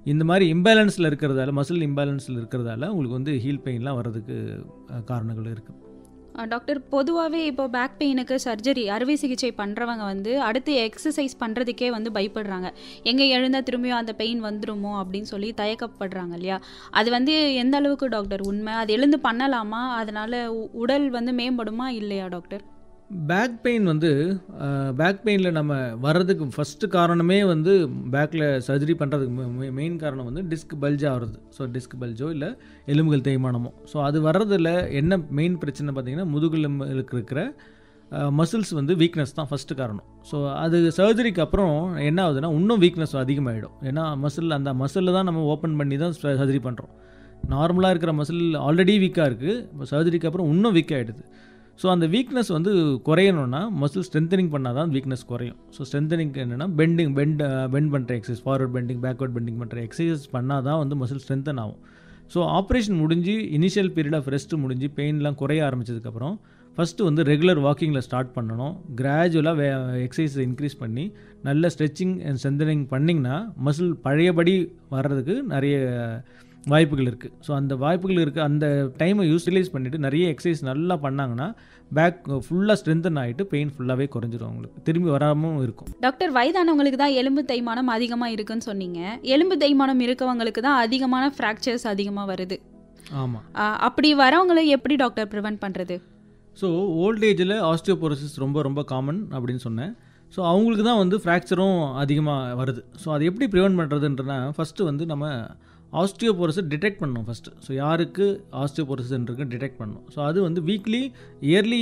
இந்த மாதிரி இம்பேலன்ஸில் இருக்கிறதால மசில் இம்பேலன்ஸில் இருக்கிறதால உங்களுக்கு வந்து ஹீல் பெயின்லாம் வர்றதுக்கு அஹ், காரணங்கள் இருக்குது அஹ் டாக்டர் பொதுவாகவே இப்போ பேக் பெயினுக்கு சர்ஜரி அறுவை சிகிச்சை பண்ணுறவங்க வந்து அடுத்து எக்ஸசைஸ் பண்ணுறதுக்கே வந்து பயப்படுறாங்க எங்கே எழுந்தால் திரும்பியும் அந்த பெயின் வந்துருமோ அப்படின்னு சொல்லி தயக்கப்படுறாங்க இல்லையா அது வந்து எந்த அளவுக்கு டாக்டர் உண்மை அது எழுந்து பண்ணலாமா அதனால உ- உடல் வந்து மேம்படுமா இல்லையா டாக்டர் பேக் பெயின் வந்து பேக் பெயினில் நம்ம வர்றதுக்கு ஃபஸ்ட்டு காரணமே வந்து பேக்கில் சர்ஜரி பண்ணுறதுக்கு மெயின் காரணம் வந்து டிஸ்க் பல்ஜ் ஆகிறது ஸோ டிஸ்க் பல்ஜோ இல்லை எலும்புகள் தேய்மானமோ ஸோ அது வர்றதில் என்ன மெயின் பிரச்சனை பார்த்தீங்கன்னா முதுகெலும்புகளுக்கு இருக்கிற மசில்ஸ் வந்து வீக்னஸ் தான் ஃபஸ்ட்டு காரணம் ஸோ அது சர்ஜரிக்கு அப்புறம் என்ன ஆகுதுன்னா இன்னும் வீக்னஸ் அதிகமாகிடும் ஏன்னா மசில் அந்த மசிலில் தான் நம்ம ஓப்பன் பண்ணி தான் சர்ஜரி பண்ணுறோம் நார்மலாக இருக்கிற மசில் ஆல்ரெடி வீக்காக இருக்குது இப்போ சர்ஜரிக்கு அப்புறம் இன்னும் வீக் ஆகிடுது ஸோ அந்த வீக்னஸ் வந்து குறையணும்னா மசில் ஸ்ட்ரென்தனிங் பண்ணால் தான் வீக்னஸ் குறையும் ஸோ ஸ்ட்ரென்தனிங் என்னென்னா பெண்டிங் பெண்ட் பெண்ட் பண்ணுற exercise forward bending backward bending பண்ணுற எக்ஸசைஸ் பண்ணால் தான் வந்து மசில் ஸ்ட்ரென்தன் ஆகும் ஸோ ஆப்ரேஷன் முடிஞ்சு இனிஷியல் பீரியட் ஆஃப் ரெஸ்ட் முடிஞ்சு பெயின்லாம் குறைய ஆரம்பிச்சதுக்கப்புறம் ஃபஸ்ட்டு வந்து ரெகுலர் வாக்கிங்கில் ஸ்டார்ட் பண்ணணும் கிராஜுவலாக வே எக்ஸசைஸ் இன்க்ரீஸ் பண்ணி நல்ல ஸ்ட்ரெச்சிங் அண்ட் ஸ்ட்ரென்தனிங் பண்ணிங்கன்னா மசில் பழையபடி வர்றதுக்கு நிறைய வாய்ப்புகள் இருக்குது ஸோ அந்த வாய்ப்புகள் இருக்குது அந்த டைமை யூட்டிலைஸ் பண்ணிவிட்டு நிறைய எக்ஸசைஸ் நல்லா பண்ணாங்கன்னா பேக் ஃபுல்லாக ஸ்ட்ரென்தன் ஆகிட்டு பெயின் ஃபுல்லாகவே குறைஞ்சிரும் அவங்களுக்கு திரும்பி வராமல் இருக்கும் டாக்டர் வயதானவங்களுக்கு தான் எலும்பு தேய்மானம் அதிகமாக இருக்குன்னு சொன்னீங்க எலும்பு தேய்மானம் இருக்கவங்களுக்கு தான் அதிகமான ஃப்ராக்சர்ஸ் அதிகமாக வருது ஆமாம் அஹ் அப்படி வரவங்களை எப்படி டாக்டர் ப்ரிவென்ட் பண்ணுறது ஸோ ஓல்டேஜில் ஆஸ்டியோபோரோசிஸ் ரொம்ப ரொம்ப காமன் அப்படின்னு சொன்னேன் ஸோ அவங்களுக்கு தான் வந்து ஃப்ராக்சரும் அதிகமாக வருது ஸோ அதை எப்படி ப்ரிவென்ட் பண்ணுறதுன்றனா ஃபஸ்ட்டு வந்து நம்ம ஆஸ்டியோபோரோஸை டிடெக்ட் பண்ணணும் ஃபஸ்ட்டு ஸோ யாருக்கு ஆஸ்டியோபோரோசிஸ்ன்றது டிடெக்ட் பண்ணணும் ஸோ அது வந்து வீக்லி இயர்லி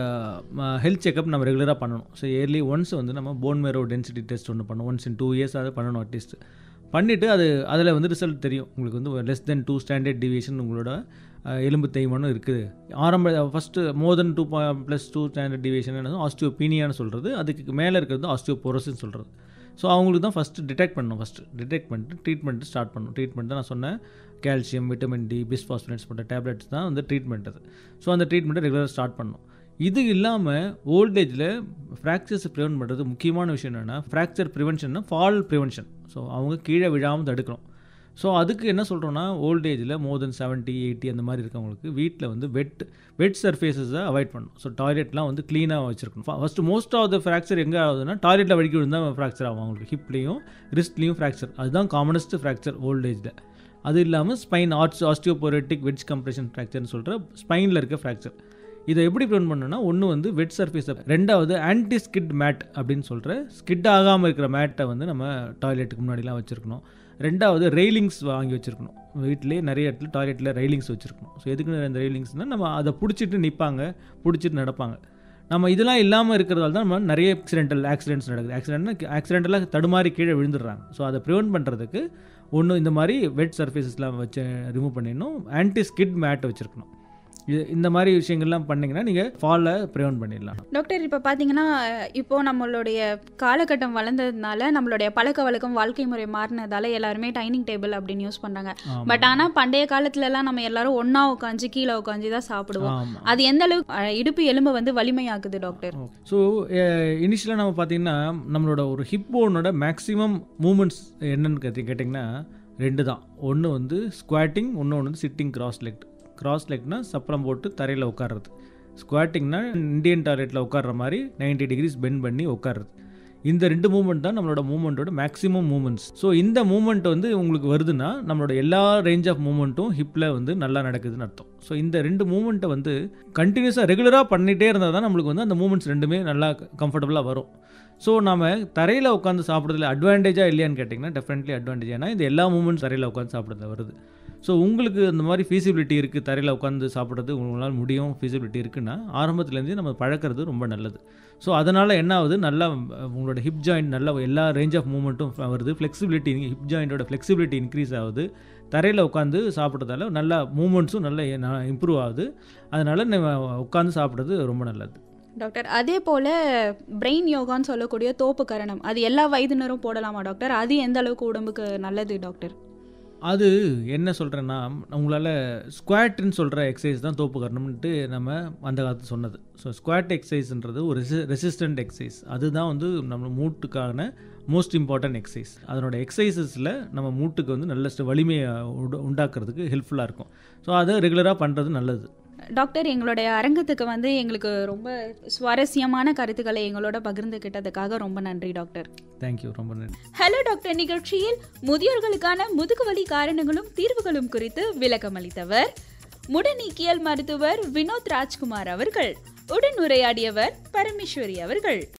ஹெல்த் செக்அப் நம்ம ரெகுலராக பண்ணணும் ஸோ இயர்லி ஒன்ஸ் வந்து நம்ம போன் மேரோ டென்சிட்டி டெஸ்ட் ஒன்று பண்ணணும் ஒன்ஸ் இன் டூ இயர்ஸ் அதை பண்ணணும் அட்லீஸ்ட் பண்ணிவிட்டு அது அதில் வந்து ரிசல்ட் தெரியும் உங்களுக்கு வந்து less than two standard deviation உங்களோட அஹ், எலும்பு தேய்மானம் இருக்குது ஆரம்ப first more than two plus two standard deviation என்னது ஆஸ்டியோபீனியான்னு சொல்கிறது அதுக்கு மேலே இருக்கிறது ஆஸ்டியோபோரோசிஸ் சொல்கிறது ஸோ அவங்களுக்கு தான் ஃபஸ்ட்டு டிடெக்ட் பண்ணணும் ஃபஸ்ட்டு டிடெக்ட் பண்ணிட்டு ட்ரீட்மெண்ட் ஸ்டார்ட் பண்ணணும் ட்ரீட்மெண்ட் தான் நான் சொன்னேன் கால்சியம் விட்டமின் டி பிஸ்பாஸ்பினேட்ஸ் போன்ற டேப்லெட்ஸ் தான் வந்து ட்ரீட்மெண்ட் அது ஸோ அந்த ட்ரீட்மெண்ட்டை ரெகுலராக ஸ்டார்ட் பண்ணணும் இது இல்லாமல் ஓல்டேஜில் ஃப்ராக்சர்ஸ் ப்ரிவென்ட் பண்ணுறது முக்கியமான விஷயம் என்னென்னா ஃப்ராக்சர் ப்ரிவென்ஷன்னா ஃபால் ப்ரிவென்ஷன் ஸோ அவங்க கீழே விழாமல் தடுக்கணும் ஸோ அதுக்கு என்ன சொல்கிறோன்னா ஓல்டேஜில் மோர் தென் செவன்ட்டி எயிட்டி அந்த மாதிரி இருக்கவங்களுக்கு வீட்டில் வந்து வெட் வெட் சர்ஃபேஸஸை அவாய்ட் பண்ணணும் ஸோ டாய்லெட்லாம் வந்து க்ளீனாக வச்சுருக்கணும் first most of the fracture எங்கே ஆகுதுன்னா டாய்லெட்டில் வடிக்கி விழுந்தால் ஃப்ராக்சர் ஆகும் அவங்களுக்கு ஹிப்லேயும் ரிஸ்ட்லேயும் ஃப்ராக்சர் அதுதான் காமனஸ்ட் ஃப்ராக்சர் ஓல்டேஜில் அது இல்லாமல் ஸ்பைன் ஆர்ட்ஸ் ஆஸ்டியோபோரெட்டிக் வெட்ஜ் கம்ப்ரெஷன் ஃப்ராக்சர்னு சொல்கிற ஸ்பைனில் இருக்க ஃப்ராக்சர் இதை எப்படி ப்ரிவென்ட் பண்ணணும்னா ஒன்று வந்து வெட் சர்ஃபேஸை ரெண்டாவது ஆன்டி ஸ்கிட் மேட் அப்படின்னு சொல்கிற ஸ்கிட் ஆகாமல் இருக்கிற மேட்டை வந்து நம்ம டாய்லெட்டுக்கு முன்னாடிலாம் வச்சுருக்கணும் ரெண்டாவது ரெயிலிங்ஸ் வாங்கி வச்சுருக்கணும் வீட்டிலே நிறைய இடத்துல டாய்லெட்டில் ரெயிலிங்ஸ் வச்சுருக்கணும் ஸோ எதுக்கு இந்த ரெயிலிங்ஸ்னால் நம்ம அதை பிடிச்சிட்டு நிற்பாங்க பிடிச்சிட்டு நடப்பாங்க நம்ம இதெல்லாம் இல்லாமல் இருக்கிறதால தான் நம்ம நிறைய ஆக்சிடென்டல் ஆக்சிடென்ட்ஸ் நடக்குது ஆக்சிடென்ட்னா ஆக்சிடென்டலாக தடுமாறி கீழே விழுந்துடுறாங்க ஸோ அதை ப்ரிவென்ட் பண்ணுறதுக்கு ஒன்று இந்த மாதிரி வெட் சர்ஃபேஸஸ்லாம் வச்சு ரிமூவ் பண்ணிடணும் ஆன்டி ஸ்கிட் மேட் வச்சுருக்கணும் இது இந்த மாதிரி விஷயங்கள்லாம் பண்ணிங்கன்னா நீங்கள் ஃபாலை ப்ரிவென்ட் பண்ணிடலாம் டாக்டர் இப்போ பார்த்தீங்கன்னா இப்போ நம்மளுடைய காலகட்டம் வளர்ந்ததுனால நம்மளுடைய பழக்க வழக்கம் வாழ்க்கை முறை மாறினதால எல்லாருமே டைனிங் டேபிள் அப்படின்னு யூஸ் பண்ணுறாங்க பட் ஆனால் பண்டைய காலத்துலலாம் நம்ம எல்லாரும் ஒன்றா உட்காந்து கீழே உட்காந்து தான் சாப்பிடுவோம் ஆமாம் அது எந்த அளவுக்கு அஹ், இடுப்பு எலும்பை வந்து வலிமையாக்குது டாக்டர் ஸோ இனிஷியலாக நம்ம பார்த்தீங்கன்னா நம்மளோட ஒரு ஹிப் போனோட மேக்ஸிமம் மூமெண்ட்ஸ் என்னன்னு கேட்டி கேட்டிங்கன்னா ரெண்டு தான் ஒன்று வந்து ஸ்குவாட்டிங் இன்னொன்று வந்து சிட்டிங் கிராஸ் லெக் கிராஸ் லெக்னா சப்பரம் போட்டு தரையில் உட்கார்றது ஸ்குவாட்டிங்னா இந்தியன் டாய்லெட்டில் உட்கார்ற மாதிரி 90 டிகிரிஸ் பெண்ட் பண்ணி உட்கார்றது இந்த ரெண்டு மூமெண்ட் தான் நம்மளோட மூமெண்ட்டோட மேக்ஸிமம் மூமெண்ட்ஸ் ஸோ இந்த மூமெண்ட் வந்து உங்களுக்கு வருதுன்னா நம்மளோட எல்லா ரேஞ்ச் ஆஃப் மூமெண்ட்டும் ஹிப்பில் வந்து நல்லா நடக்குதுன்னு அர்த்தம் ஸோ இந்த ரெண்டு மூமெண்ட்டை வந்து கண்டினியூஸாக ரெகுலராக பண்ணிகிட்டே இருந்தால் தான் நம்மளுக்கு வந்து அந்த மூமெண்ட்ஸ் ரெண்டுமே நல்லா கம்ஃபர்டபுளாக வரும் ஸோ நாம தரையில் உட்காந்து சாப்பிட்றதுல அட்வான்டேஜாக இல்லையான்னு கேட்டிங்கன்னா டெஃபினெட்லி அட்வான்டேஜ் ஏன்னா இது எல்லா மூமெண்ட்ஸ் தரையில் உட்காந்து சாப்பிட்றது வருது ஸோ உங்களுக்கு அந்த மாதிரி ஃபீசிபிலிட்டி இருக்குது தரையில் உட்காந்து சாப்பிட்றது உங்களால் முடியும் ஃபீசிபிலிட்டி இருக்குன்னா ஆரம்பத்துலேருந்தே நம்ம பழக்கிறது ரொம்ப நல்லது ஸோ அதனால் என்ன ஆகுது நல்லா அஹ், உங்களோட ஹிப் ஜாயிண்ட் நல்ல எல்லா ரேஞ்ச் ஆஃப் மூமெண்ட்டும் வருது ஃப்ளெக்சிபிலிட்டி ஹிப் ஜாயிண்டோட ஃப்ளெக்சிபிலிட்டி இன்க்ரீஸ் ஆகுது தரையில் உட்காந்து சாப்பிட்றதால நல்லா மூமெண்ட்ஸும் நல்ல இம்ப்ரூவ் ஆகுது அதனால் நம்ம உட்காந்து சாப்பிட்றது ரொம்ப நல்லது டாக்டர் அதே போல் பிரெயின் யோகான்னு சொல்லக்கூடிய தோப்பு கரணம் அது எல்லா வயதினரும் போடலாமா டாக்டர் அது எந்த அளவுக்கு உடம்புக்கு நல்லது டாக்டர் அது என்ன சொல்கிறேன்னா உங்களால் ஸ்குவாட்னு சொல்கிற எக்ஸசைஸ் தான் தோப்பு கரணம்ன்ட்டு நம்ம அந்த காலத்து சொன்னது ஸோ ஸ்குவாட் எக்ஸசைஸ்ன்றது ஒரு ரெசி ரெசிஸ்டன்ட் எக்ஸசைஸ் அதுதான் வந்து நம்ம மூட்டுக்கான மோஸ்ட் இம்பார்ட்டன்ட் எக்ஸசைஸ் அதனோட எக்ஸசைசஸில் நம்ம மூட்டுக்கு வந்து நல்ல ஸ்ட- வலிமையை உண்டு- உண்டாக்குறதுக்கு ஹெல்ப்ஃபுல்லாக இருக்கும் ஸோ அதை ரெகுலராக பண்ணுறது நல்லது டாக்டர் எங்களுடைய அரங்கத்துக்கு வந்து எங்களுக்கு ரொம்ப சுவாரஸ்யமான கருத்துக்களை எங்களோட பகிர்ந்துக்கிட்டதுக்காக ரொம்ப நன்றி டாக்டர் தேங்க்யூ ரொம்ப நன்றி ஹலோ டாக்டர் நிகழ்ச்சியில் முதியோர்களுக்கான முதுகுவலி காரணங்களும் தீர்வுகளும் குறித்து விளக்கம் அளித்தவர் முடநீக்கியல் மருத்துவர் வினோத் ராஜ்குமார் அவர்கள் உடன் உரையாடியவர் பரமேஸ்வரி அவர்கள்